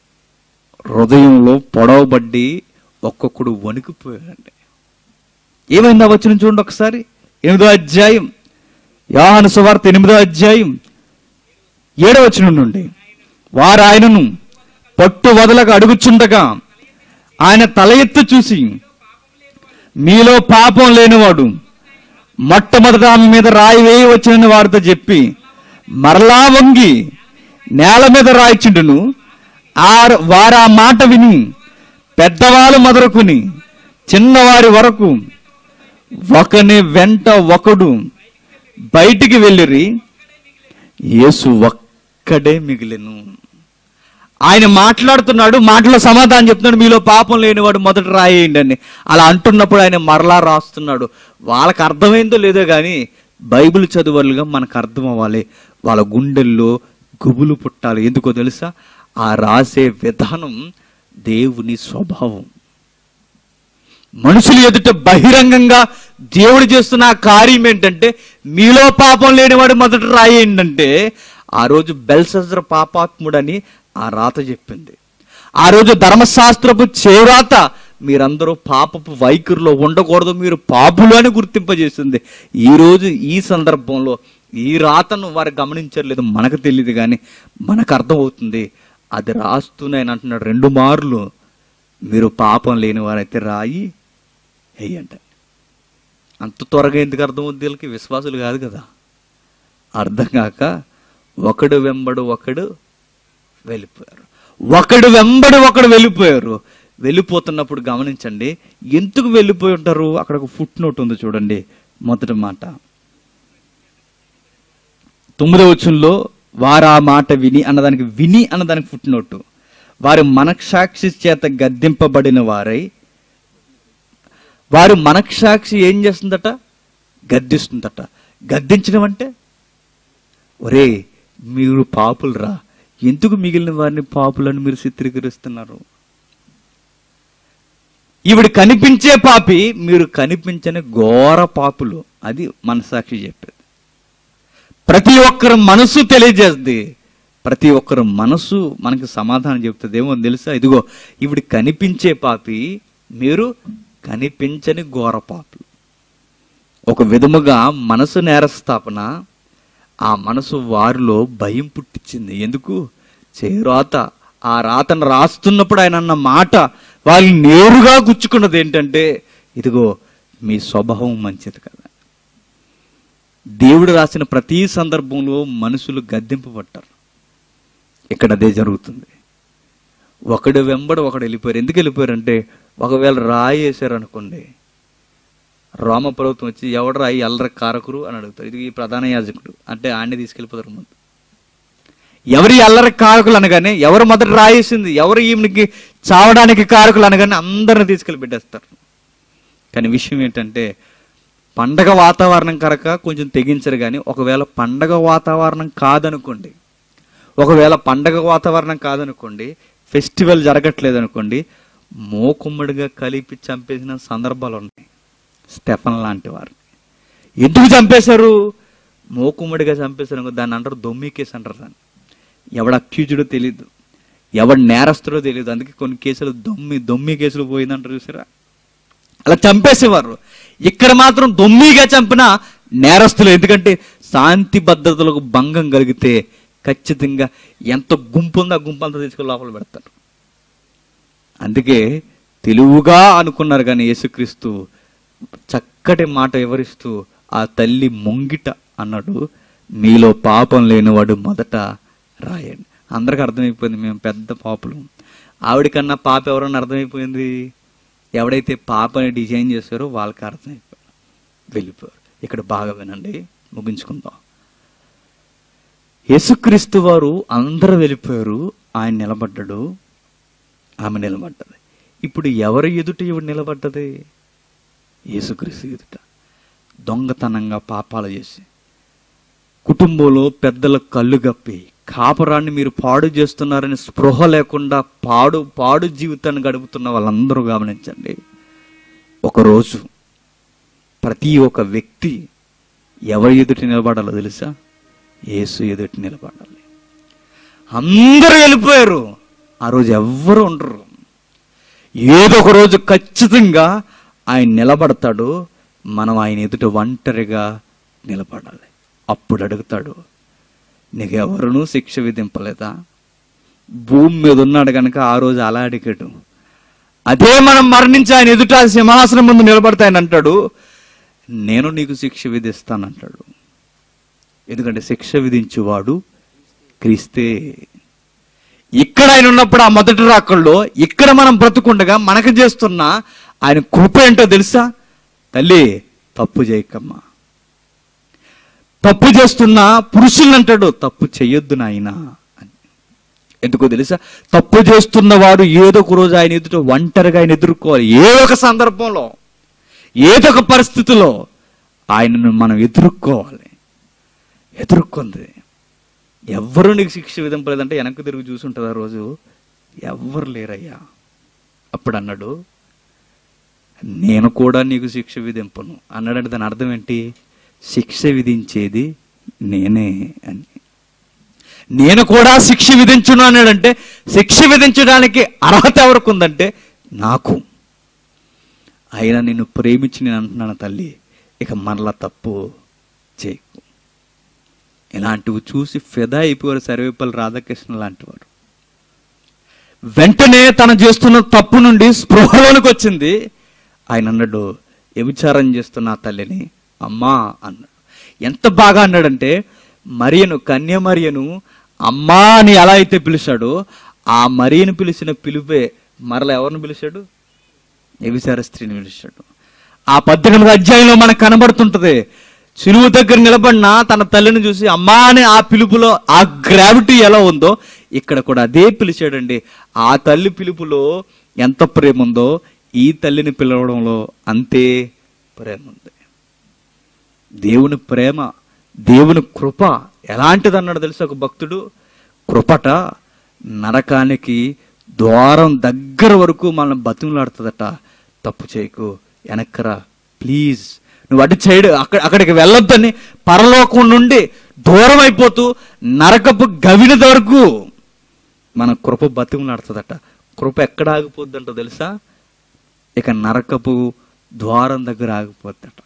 హృదయంలో పొడవబడ్డి ఒక్కొక్కడు వణికిపోయాడండి ఏమైందా వచ్చిన చూడండి ఒకసారి ఎనిమిదో అధ్యాయం యోహాను సువార్త ఎనిమిదో అధ్యాయం ఏడో వచ్చిన నుండి వారు ఆయనను పట్టు వదలక అడుగుచుండగా ఆయన తల ఎత్తు చూసి మీలో పాపం లేనివాడు మొట్టమొదట ఆమె మీద రాయి వేయి వచ్చిన వారితో చెప్పి మరలా వంగి నేల మీద రాయిచుండును ఆ వారు ఆ మాట విని పెద్దవాళ్ళు మొదలుకుని చిన్నవారి వరకు ఒకని వెంట ఒకడు బయటికి వెళ్ళిరి యేసు ఒక్కడే మిగిలిను ఆయన మాట్లాడుతున్నాడు మాటలో సమాధానం చెప్తున్నాడు మీలో పాపం లేనివాడు మొదట రాయేయండి అని అలా అంటున్నప్పుడు ఆయన మరలా రాస్తున్నాడు వాళ్ళకి అర్థమైందో లేదో కానీ బైబిల్ చదువులుగా మనకు అర్థం అవ్వాలి వాళ్ళ గుండెల్లో గుబులు పుట్టాలి ఎందుకో తెలుసా ఆ రాసే విధానం దేవుని స్వభావం మనుషులు ఎదుట బహిరంగంగా దేవుడు చేస్తున్న ఆ కార్యం ఏంటంటే మీలో పాపం లేనివాడు మొదట రాయేంటంటే ఆ రోజు బెల్సజ్ర పాపాత్ముడని ఆ రాత చెప్పింది ఆ రోజు ధర్మశాస్త్రపు చేరాత మీరందరూ పాపపు వైఖరిలో ఉండకూడదు మీరు పాపులు అని గుర్తింపజేసింది ఈ రోజు ఈ సందర్భంలో ఈ రాతను వారు గమనించలేదు మనకు తెలియదు కానీ మనకు అర్థమవుతుంది అది రాస్తూనే ఆయన అంటున్నాడు రెండు మార్లు మీరు పాపం లేని వారైతే రాయి వెయ్యండి అంత త్వరగా ఎందుకు అర్థమవుద్ది వీళ్ళకి విశ్వాసులు కాదు కదా అర్థం కాక ఒకడు వెంబడు ఒకడు వెళ్ళిపోయారు ఒకడు వెంబడి ఒకడు వెళ్ళిపోయారు వెళ్ళిపోతున్నప్పుడు గమనించండి ఎందుకు వెళ్ళిపోయి ఉంటారు అక్కడ ఒక ఫుట్ నోట్ ఉంది చూడండి మొదటి మాట తొమ్మిదవ వచనంలో వారు ఆ మాట విని అన్నదానికి విని అన్నదానికి ఫుట్ నోటు వారు మనక్షాక్షి చేత గద్దింపబడిన వారై వారు మనక్షాక్షి ఏం చేస్తుందట గద్దిస్తుందట గద్దించడం అంటే ఒరే మీరు పాపులరా ఎందుకు మిగిలిన వారిని పాపులను మీరు చిత్రీకరిస్తున్నారు ఈవిడ కనిపించే పాపి మీరు కనిపించని ఘోర పాపులు అది మనసాక్షి చెప్పేది ప్రతి ఒక్కరి మనసు తెలియజేస్తుంది ప్రతి ఒక్కరి మనసు మనకి సమాధానం చెప్తుంది ఏమో తెలుసా ఇదిగో ఈవిడ కనిపించే పాపి మీరు కనిపించని ఘోర పాపులు ఒక విధముగా మనసు నేరస్థాపన ఆ మనసు వారిలో భయం పుట్టించింది ఎందుకు చేరాత ఆ రాతను రాస్తున్నప్పుడు ఆయన అన్న మాట వాళ్ళు నేరుగా గుచ్చుకున్నది ఏంటంటే ఇదిగో మీ స్వభావం మంచిది కదా దేవుడు రాసిన ప్రతి సందర్భంలో మనుషులు గద్దెంపబడ్డారు ఇక్కడ అదే జరుగుతుంది ఒకడు వెంబడి ఒకడు వెళ్ళిపోయారు ఎందుకు వెళ్ళిపోయారంటే ఒకవేళ రాయి వేసారు అనుకోండి రోమ ప్రభుత్వం వచ్చి ఎవడు రాయి ఎల్లర కారకురు అని అడుగుతారు ఇది ఈ ప్రధాన యాజకుడు అంటే ఆయన్ని తీసుకెళ్ళిపోతారు ముందు ఎవరి అల్లరి కారకులు అనగానే ఎవరు మొదట రాయేసింది ఎవరు ఈమెకి చావడానికి కారకులు అనగానే అందరిని తీసుకెళ్ళి పెట్టేస్తారు కానీ విషయం ఏంటంటే పండగ వాతావరణం కనుక కొంచెం తెగించరు కానీ ఒకవేళ పండగ వాతావరణం కాదనుకోండి ఒకవేళ పండగ వాతావరణం కాదనుకోండి ఫెస్టివల్ జరగట్లేదు అనుకోండి మోకుమ్మడిగా కలిపి చంపేసిన సందర్భాలు ఉన్నాయి స్టెఫన్ లాంటి వారు ఎందుకు చంపేశారు మోకుమ్మడిగా చంపేశారు అనుకో దాన్ని అంటారు దొమ్మి కేసు అంటారు దాన్ని ఎవడు అక్యూజుడో తెలియదు ఎవడు నేరస్తుడో తెలియదు అందుకే కొన్ని కేసులు దొమ్మి దొమ్మి కేసులు పోయిందంటారు చూసారా అలా చంపేసేవారు ఇక్కడ మాత్రం దొమ్మిగా చంపిన నేరస్తులు ఎందుకంటే శాంతి భద్రతలకు భంగం కలిగితే ఖచ్చితంగా ఎంత గుంపు ఉందో ఆ గుంపు అంతా తీసుకొని లోపల పెడతారు అందుకే తెలుగుగా అనుకున్నారు కానీ యేసుక్రీస్తు చక్కటి మాట వివరిస్తూ ఆ తల్లి మొంగిట అన్నాడు మీలో పాపం లేనివాడు మొదట రాయండి అందరికి అర్థమైపోయింది మేము పెద్ద పాపులు ఆవిడకన్నా పాప ఎవరన్నా అర్థమైపోయింది ఎవడైతే పాపని డిజైన్ చేశారో వాళ్ళకి అర్థమైపోయారు వెళ్ళిపోయారు ఇక్కడ బాగా వినండి ముగించుకుందాం యేసుక్రీస్తు వారు అందరూ వెళ్ళిపోయారు ఆయన నిలబడ్డాడు ఆమె నిలబడ్డది ఇప్పుడు ఎవరి ఎదుట ఇవి నిలబడ్డది యేసుక్రీస్తు ఎదుట దొంగతనంగా పాపాలు చేసి కుటుంబంలో పెద్దల కళ్ళు గప్పి కాపరాన్ని మీరు పాడు చేస్తున్నారని స్పృహ లేకుండా పాడు పాడు జీవితాన్ని గడుపుతున్న వాళ్ళందరూ గమనించండి ఒకరోజు ప్రతి ఒక్క వ్యక్తి ఎవరి ఎదుటి నిలబడాలో తెలుసా యేసు ఎదుటి నిలబడాలి అందరూ వెళ్ళిపోయారు ఆ రోజు ఎవ్వరు ఉండరు ఏదో ఒక రోజు ఖచ్చితంగా ఆయన నిలబడతాడు మనం ఆయన ఎదుట ఒంటరిగా నిలబడాలి అప్పుడు అడుగుతాడు నీకెవరునూ శిక్ష విధింపలేదా భూమి మీద ఉన్నాడు కనుక ఆ రోజు అలా అడిగాడు అదే మనం మరణించి ఆయన ఎదుట ఆ సింహాసనం ముందు నిలబడతా ఆయన అంటాడు నేను నీకు శిక్ష విధిస్తానంటాడు ఎందుకంటే శిక్ష విధించువాడు క్రీస్తే ఇక్కడ ఆయన ఉన్నప్పుడు ఆ మొదటి రాకల్లో ఇక్కడ మనం బ్రతుకుండగా మనకు చేస్తున్న ఆయన కృప ఏంటో తెలుసా తల్లి తప్పు చేయకమ్మా తప్పు చేస్తున్న పురుషుల్ని అంటాడు తప్పు చెయ్యొద్దు నాయన అని ఎందుకో తెలుసా తప్పు చేస్తున్న వాడు ఏదో ఒక రోజు ఆయన ఎదుట ఒంటరిగా ఆయన ఎదుర్కోవాలి ఏ ఒక సందర్భంలో ఏదో ఒక పరిస్థితిలో ఆయనను మనం ఎదుర్కోవాలి ఎదుర్కొంది ఎవ్వరు నీకు శిక్ష విధింపలేదంటే వెనక్కి తిరిగి చూసుంటుంది ఆ రోజు ఎవ్వరు లేరయ్యా అప్పుడు అన్నాడు నేను కూడా నీకు శిక్ష విధింపను అన్నాడంటే దాని అర్థం ఏంటి శిక్ష విధించేది నేనే అని నేను కూడా శిక్ష విధించును అన్నాడంటే శిక్ష విధించడానికి అర్హత ఎవరికి ఉందంటే నాకు అయినా నిన్ను ప్రేమించి నేను అంటున్నాను తల్లి ఇక మరలా తప్పు చేయకు ఇలాంటివి చూసి ఫెదా అయిపోయారు సర్వేపల్లి రాధాకృష్ణ లాంటి వారు వెంటనే తను చేస్తున్న తప్పు నుండి స్పృహలోనికి వచ్చింది ఆయన అన్నాడు వ్యభిచారం చేస్తున్న ఆ తల్లిని అమ్మా అన్నాడు ఎంత బాగా అన్నాడంటే మరియను కన్య మరియను అమ్మా అని ఎలా అయితే పిలిచాడో ఆ మరియను పిలిచిన పిలుపే మరల ఎవరిని పిలిచాడు వ్యభిచార స్త్రీని పిలిచాడు ఆ పద్దెనిమిది అధ్యాయంలో మనకు కనబడుతుంటది చిలువు దగ్గర నిలబడిన తన తల్లిని చూసి అమ్మా అనే ఆ పిలుపులో ఆ గ్రావిటీ ఎలా ఉందో ఇక్కడ కూడా అదే పిలిచాడండి ఆ తల్లి పిలుపులో ఎంత ప్రేమ ఉందో ఈ తల్లిని పిలవడంలో అంతే ప్రేమ ఉంది దేవుని ప్రేమ దేవుని కృప ఎలాంటిది అన్నాడు తెలుసు ఒక భక్తుడు కృపట నరకానికి ద్వారం దగ్గర వరకు మనల్ని బతిమలాడుతుందట తప్పు చేయకు వెనక్కరా ప్లీజ్ నువ్వు అటు చేయడు అక్కడ అక్కడికి వెళ్ళొద్దని పరలోకం నుండి దూరం అయిపోతూ నరకపు గవిన వరకు మన కృప బతిమలాడుతుందట కృప ఎక్కడ ఆగిపోద్దంటో తెలుసా ఇక నరకపు ద్వారం దగ్గర ఆగిపోద్దట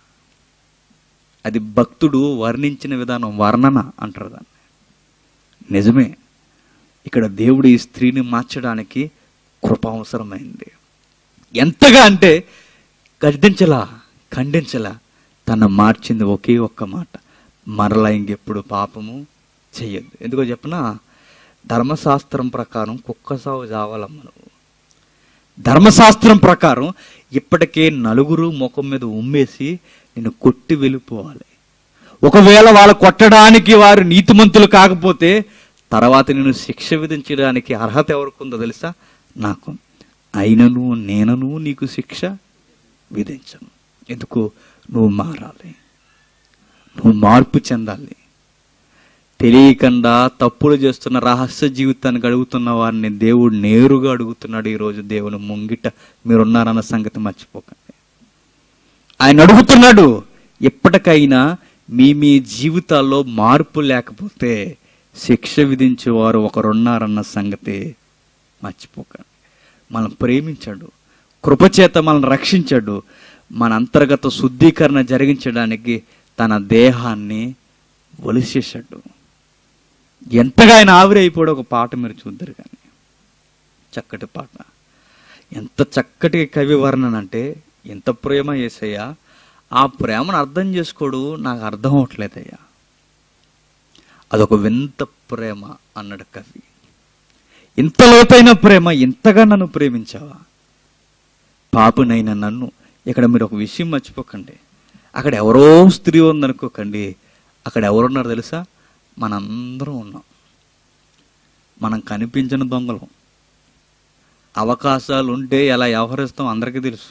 అది భక్తుడు వర్ణించిన విధానం వర్ణన అంటారు దాన్ని నిజమే ఇక్కడ దేవుడు ఈ స్త్రీని మార్చడానికి కృప అవసరమైంది ఎంతగా అంటే ఖండించలా ఖండించలా తన మార్చింది ఒకే ఒక్క మాట మరలా ఇంకెప్పుడు పాపము చెయ్యొద్దు ఎందుకో చెప్పిన ధర్మశాస్త్రం ప్రకారం కుక్క సాగు చావాలమ్మ నువ్వు ధర్మశాస్త్రం ప్రకారం ఇప్పటికే నలుగురు ముఖం మీద ఉమ్మేసి నిన్ను కొట్టి వెళ్ళిపోవాలి ఒకవేళ వాళ్ళు కొట్టడానికి వారు నీతిమంతులు కాకపోతే తర్వాత నేను శిక్ష విధించడానికి అర్హత ఎవరికి ఉందో తెలుసా నాకు అయినను నేనను నీకు శిక్ష విధించను ఎందుకు నువ్వు మారాలి నువ్వు మార్పు చెందాలి తెలియకుండా తప్పులు చేస్తున్న రహస్య జీవితాన్ని గడుగుతున్న వారిని దేవుడు నేరుగా అడుగుతున్నాడు ఈరోజు దేవుని ముంగిట మీరున్నారన్న సంగతి మర్చిపోకండి ఆయన అడుగుతున్నాడు ఎప్పటికైనా మీ మీ జీవితాల్లో మార్పు లేకపోతే శిక్ష విధించేవారు ఒకరున్నారన్న సంగతి మర్చిపోకండి మనం ప్రేమించాడు కృపచేత మనల్ని రక్షించాడు మన అంతర్గత శుద్ధీకరణ జరిగించడానికి తన దేహాన్ని ఒలిసేశాడు ఎంతగా ఆయన ఆవిరైపోయాడో ఒక పాట మీరు చూద్దరు కానీ చక్కటి పాట ఎంత చక్కటి కవి వర్ణన అంటే ఎంత ప్రేమ చేసయ్యా ఆ ప్రేమను అర్థం చేసుకోడు నాకు అర్థం అవట్లేదయ్యా అదొక వింత ప్రేమ అన్నాడు కవి ఇంత లోతైన ప్రేమ ఇంతగా నన్ను ప్రేమించావా పాపునైన నన్ను ఇక్కడ మీరు ఒక విషయం మర్చిపోకండి అక్కడ ఎవరో స్త్రీ ఉందనుకోకండి అక్కడ ఎవరున్నారు తెలుసా మనందరం ఉన్నాం మనం కనిపించిన దొంగలం అవకాశాలు ఉంటే ఎలా వ్యవహరిస్తాం అందరికీ తెలుసు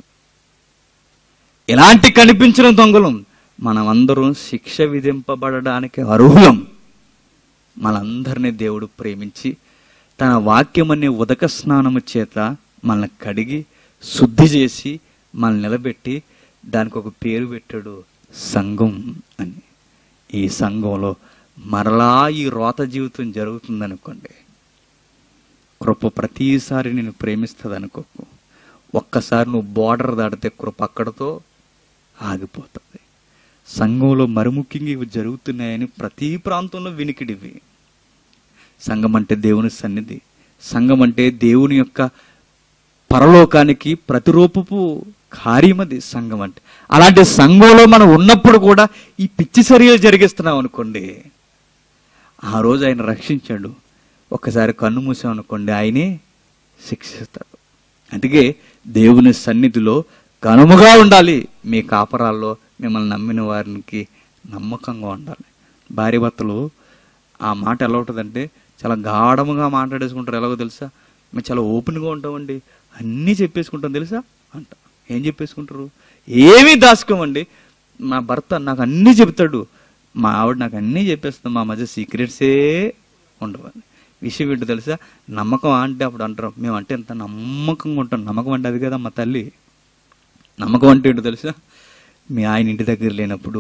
ఎలాంటి కనిపించిన దొంగలం మనమందరం శిక్ష విధింపబడడానికి అర్హులం మనందరినీ దేవుడు ప్రేమించి తన వాక్యం అనే ఉదక స్నానము చేత మనల్ని కడిగి శుద్ధి చేసి మనల్ని నిలబెట్టి దానికి ఒక పేరు పెట్టాడు సంఘం అని ఈ సంఘంలో మరలా ఈ రోత జీవితం జరుగుతుందనుకోండి కృప ప్రతిసారి నేను ప్రేమిస్తుంది అనుకోకు ఒక్కసారి నువ్వు బోర్డర్ దాటితే కృప అక్కడతో ఆగిపోతుంది సంఘంలో మరుముఖ్యంగా ఇవి జరుగుతున్నాయని ప్రతి ప్రాంతంలో వినికిడివి సంఘం అంటే దేవుని సన్నిధి సంఘం అంటే దేవుని యొక్క పరలోకానికి ప్రతిరూపపు కార్యమది సంఘం అంటే అలాంటి సంఘంలో మనం ఉన్నప్పుడు కూడా ఈ పిచ్చి చర్యలు జరిగిస్తున్నాం అనుకోండి ఆ రోజు ఆయన రక్షించాడు ఒక్కసారి కన్ను మూసామనుకోండి ఆయనే శిక్షిస్తాడు అందుకే దేవుని సన్నిధిలో ఘనముగా ఉండాలి మీ కాపరాల్లో మిమ్మల్ని నమ్మిన వారికి నమ్మకంగా ఉండాలి భార్య భర్తలు ఆ మాట ఎలా ఉంటుందంటే చాలా గాఢముగా మాట్లాడేసుకుంటారు ఎలాగో తెలుసా మేము చాలా ఓపెన్గా ఉంటామండి అన్నీ చెప్పేసుకుంటాం తెలుసా అంట ఏం చెప్పేసుకుంటారు ఏమీ దాచుకోమండి మా భర్త నాకు అన్నీ చెప్తాడు మా ఆవిడ నాకు అన్నీ చెప్పేస్తుంది మా మధ్య సీక్రెట్సే ఉండవని విషయం ఏంటో తెలుసా నమ్మకం అంటే అప్పుడు అంటారు మేము అంటే ఎంత నమ్మకంగా ఉంటాం నమ్మకం అంటే అది కదా మా తల్లి నమ్మకం అంటే ఏంటో తెలుసా మీ ఆయన ఇంటి దగ్గర లేనప్పుడు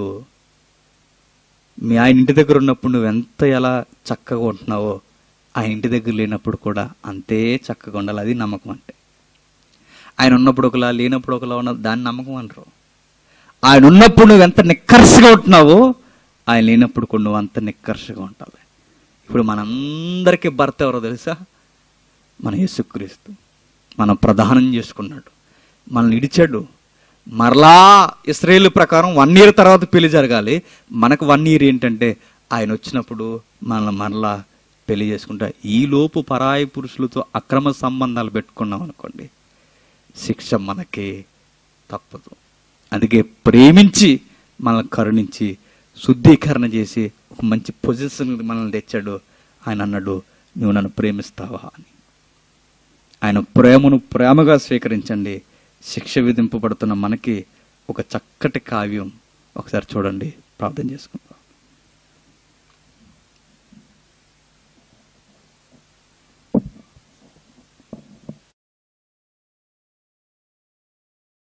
మీ ఆయన ఇంటి దగ్గర ఉన్నప్పుడు నువ్వు ఎంత ఎలా చక్కగా ఉంటున్నావో ఆయన ఇంటి దగ్గర లేనప్పుడు కూడా అంతే చక్కగా ఉండాలి అది నమ్మకం అంటే ఆయన ఉన్నప్పుడు ఒకలా లేనప్పుడు ఒకలా ఉన్న దాన్ని నమ్మకం అంటారు ఆయన ఉన్నప్పుడు నువ్వు ఎంత నిక్కర్సగా ఉంటున్నావో ఆయన లేనప్పుడు కూడా నువ్వు అంత నిక్కర్సగా ఉండాలి ఇప్పుడు మనందరికీ భర్త ఎవరో తెలుసా మన యేసుక్రీస్తు మనం ప్రధానం చేసుకున్నాడు మనల్ని ఇడిచాడు మరలా ఇస్రాయేల్ ప్రకారం వన్ ఇయర్ తర్వాత పెళ్లి జరగాలి మనకు వన్ ఇయర్ ఏంటంటే ఆయన వచ్చినప్పుడు మనల్ని మరలా పెళ్లి చేసుకుంటా ఈ లోపు పరాయి పురుషులతో అక్రమ సంబంధాలు పెట్టుకున్నాం అనుకోండి శిక్ష మనకి తప్పదు అందుకే ప్రేమించి మనల్ని కరుణించి శుద్ధీకరణ చేసి ఒక మంచి పొజిషన్ మనల్ని తెచ్చాడు ఆయన అన్నాడు నువ్వు నన్ను ప్రేమిస్తావా అని ఆయన ప్రేమను ప్రేమగా స్వీకరించండి శిక్ష విధింపబడుతున్న మనకి ఒక చక్కటి కావ్యం ఒకసారి చూడండి ప్రార్థన చేసుకుందాం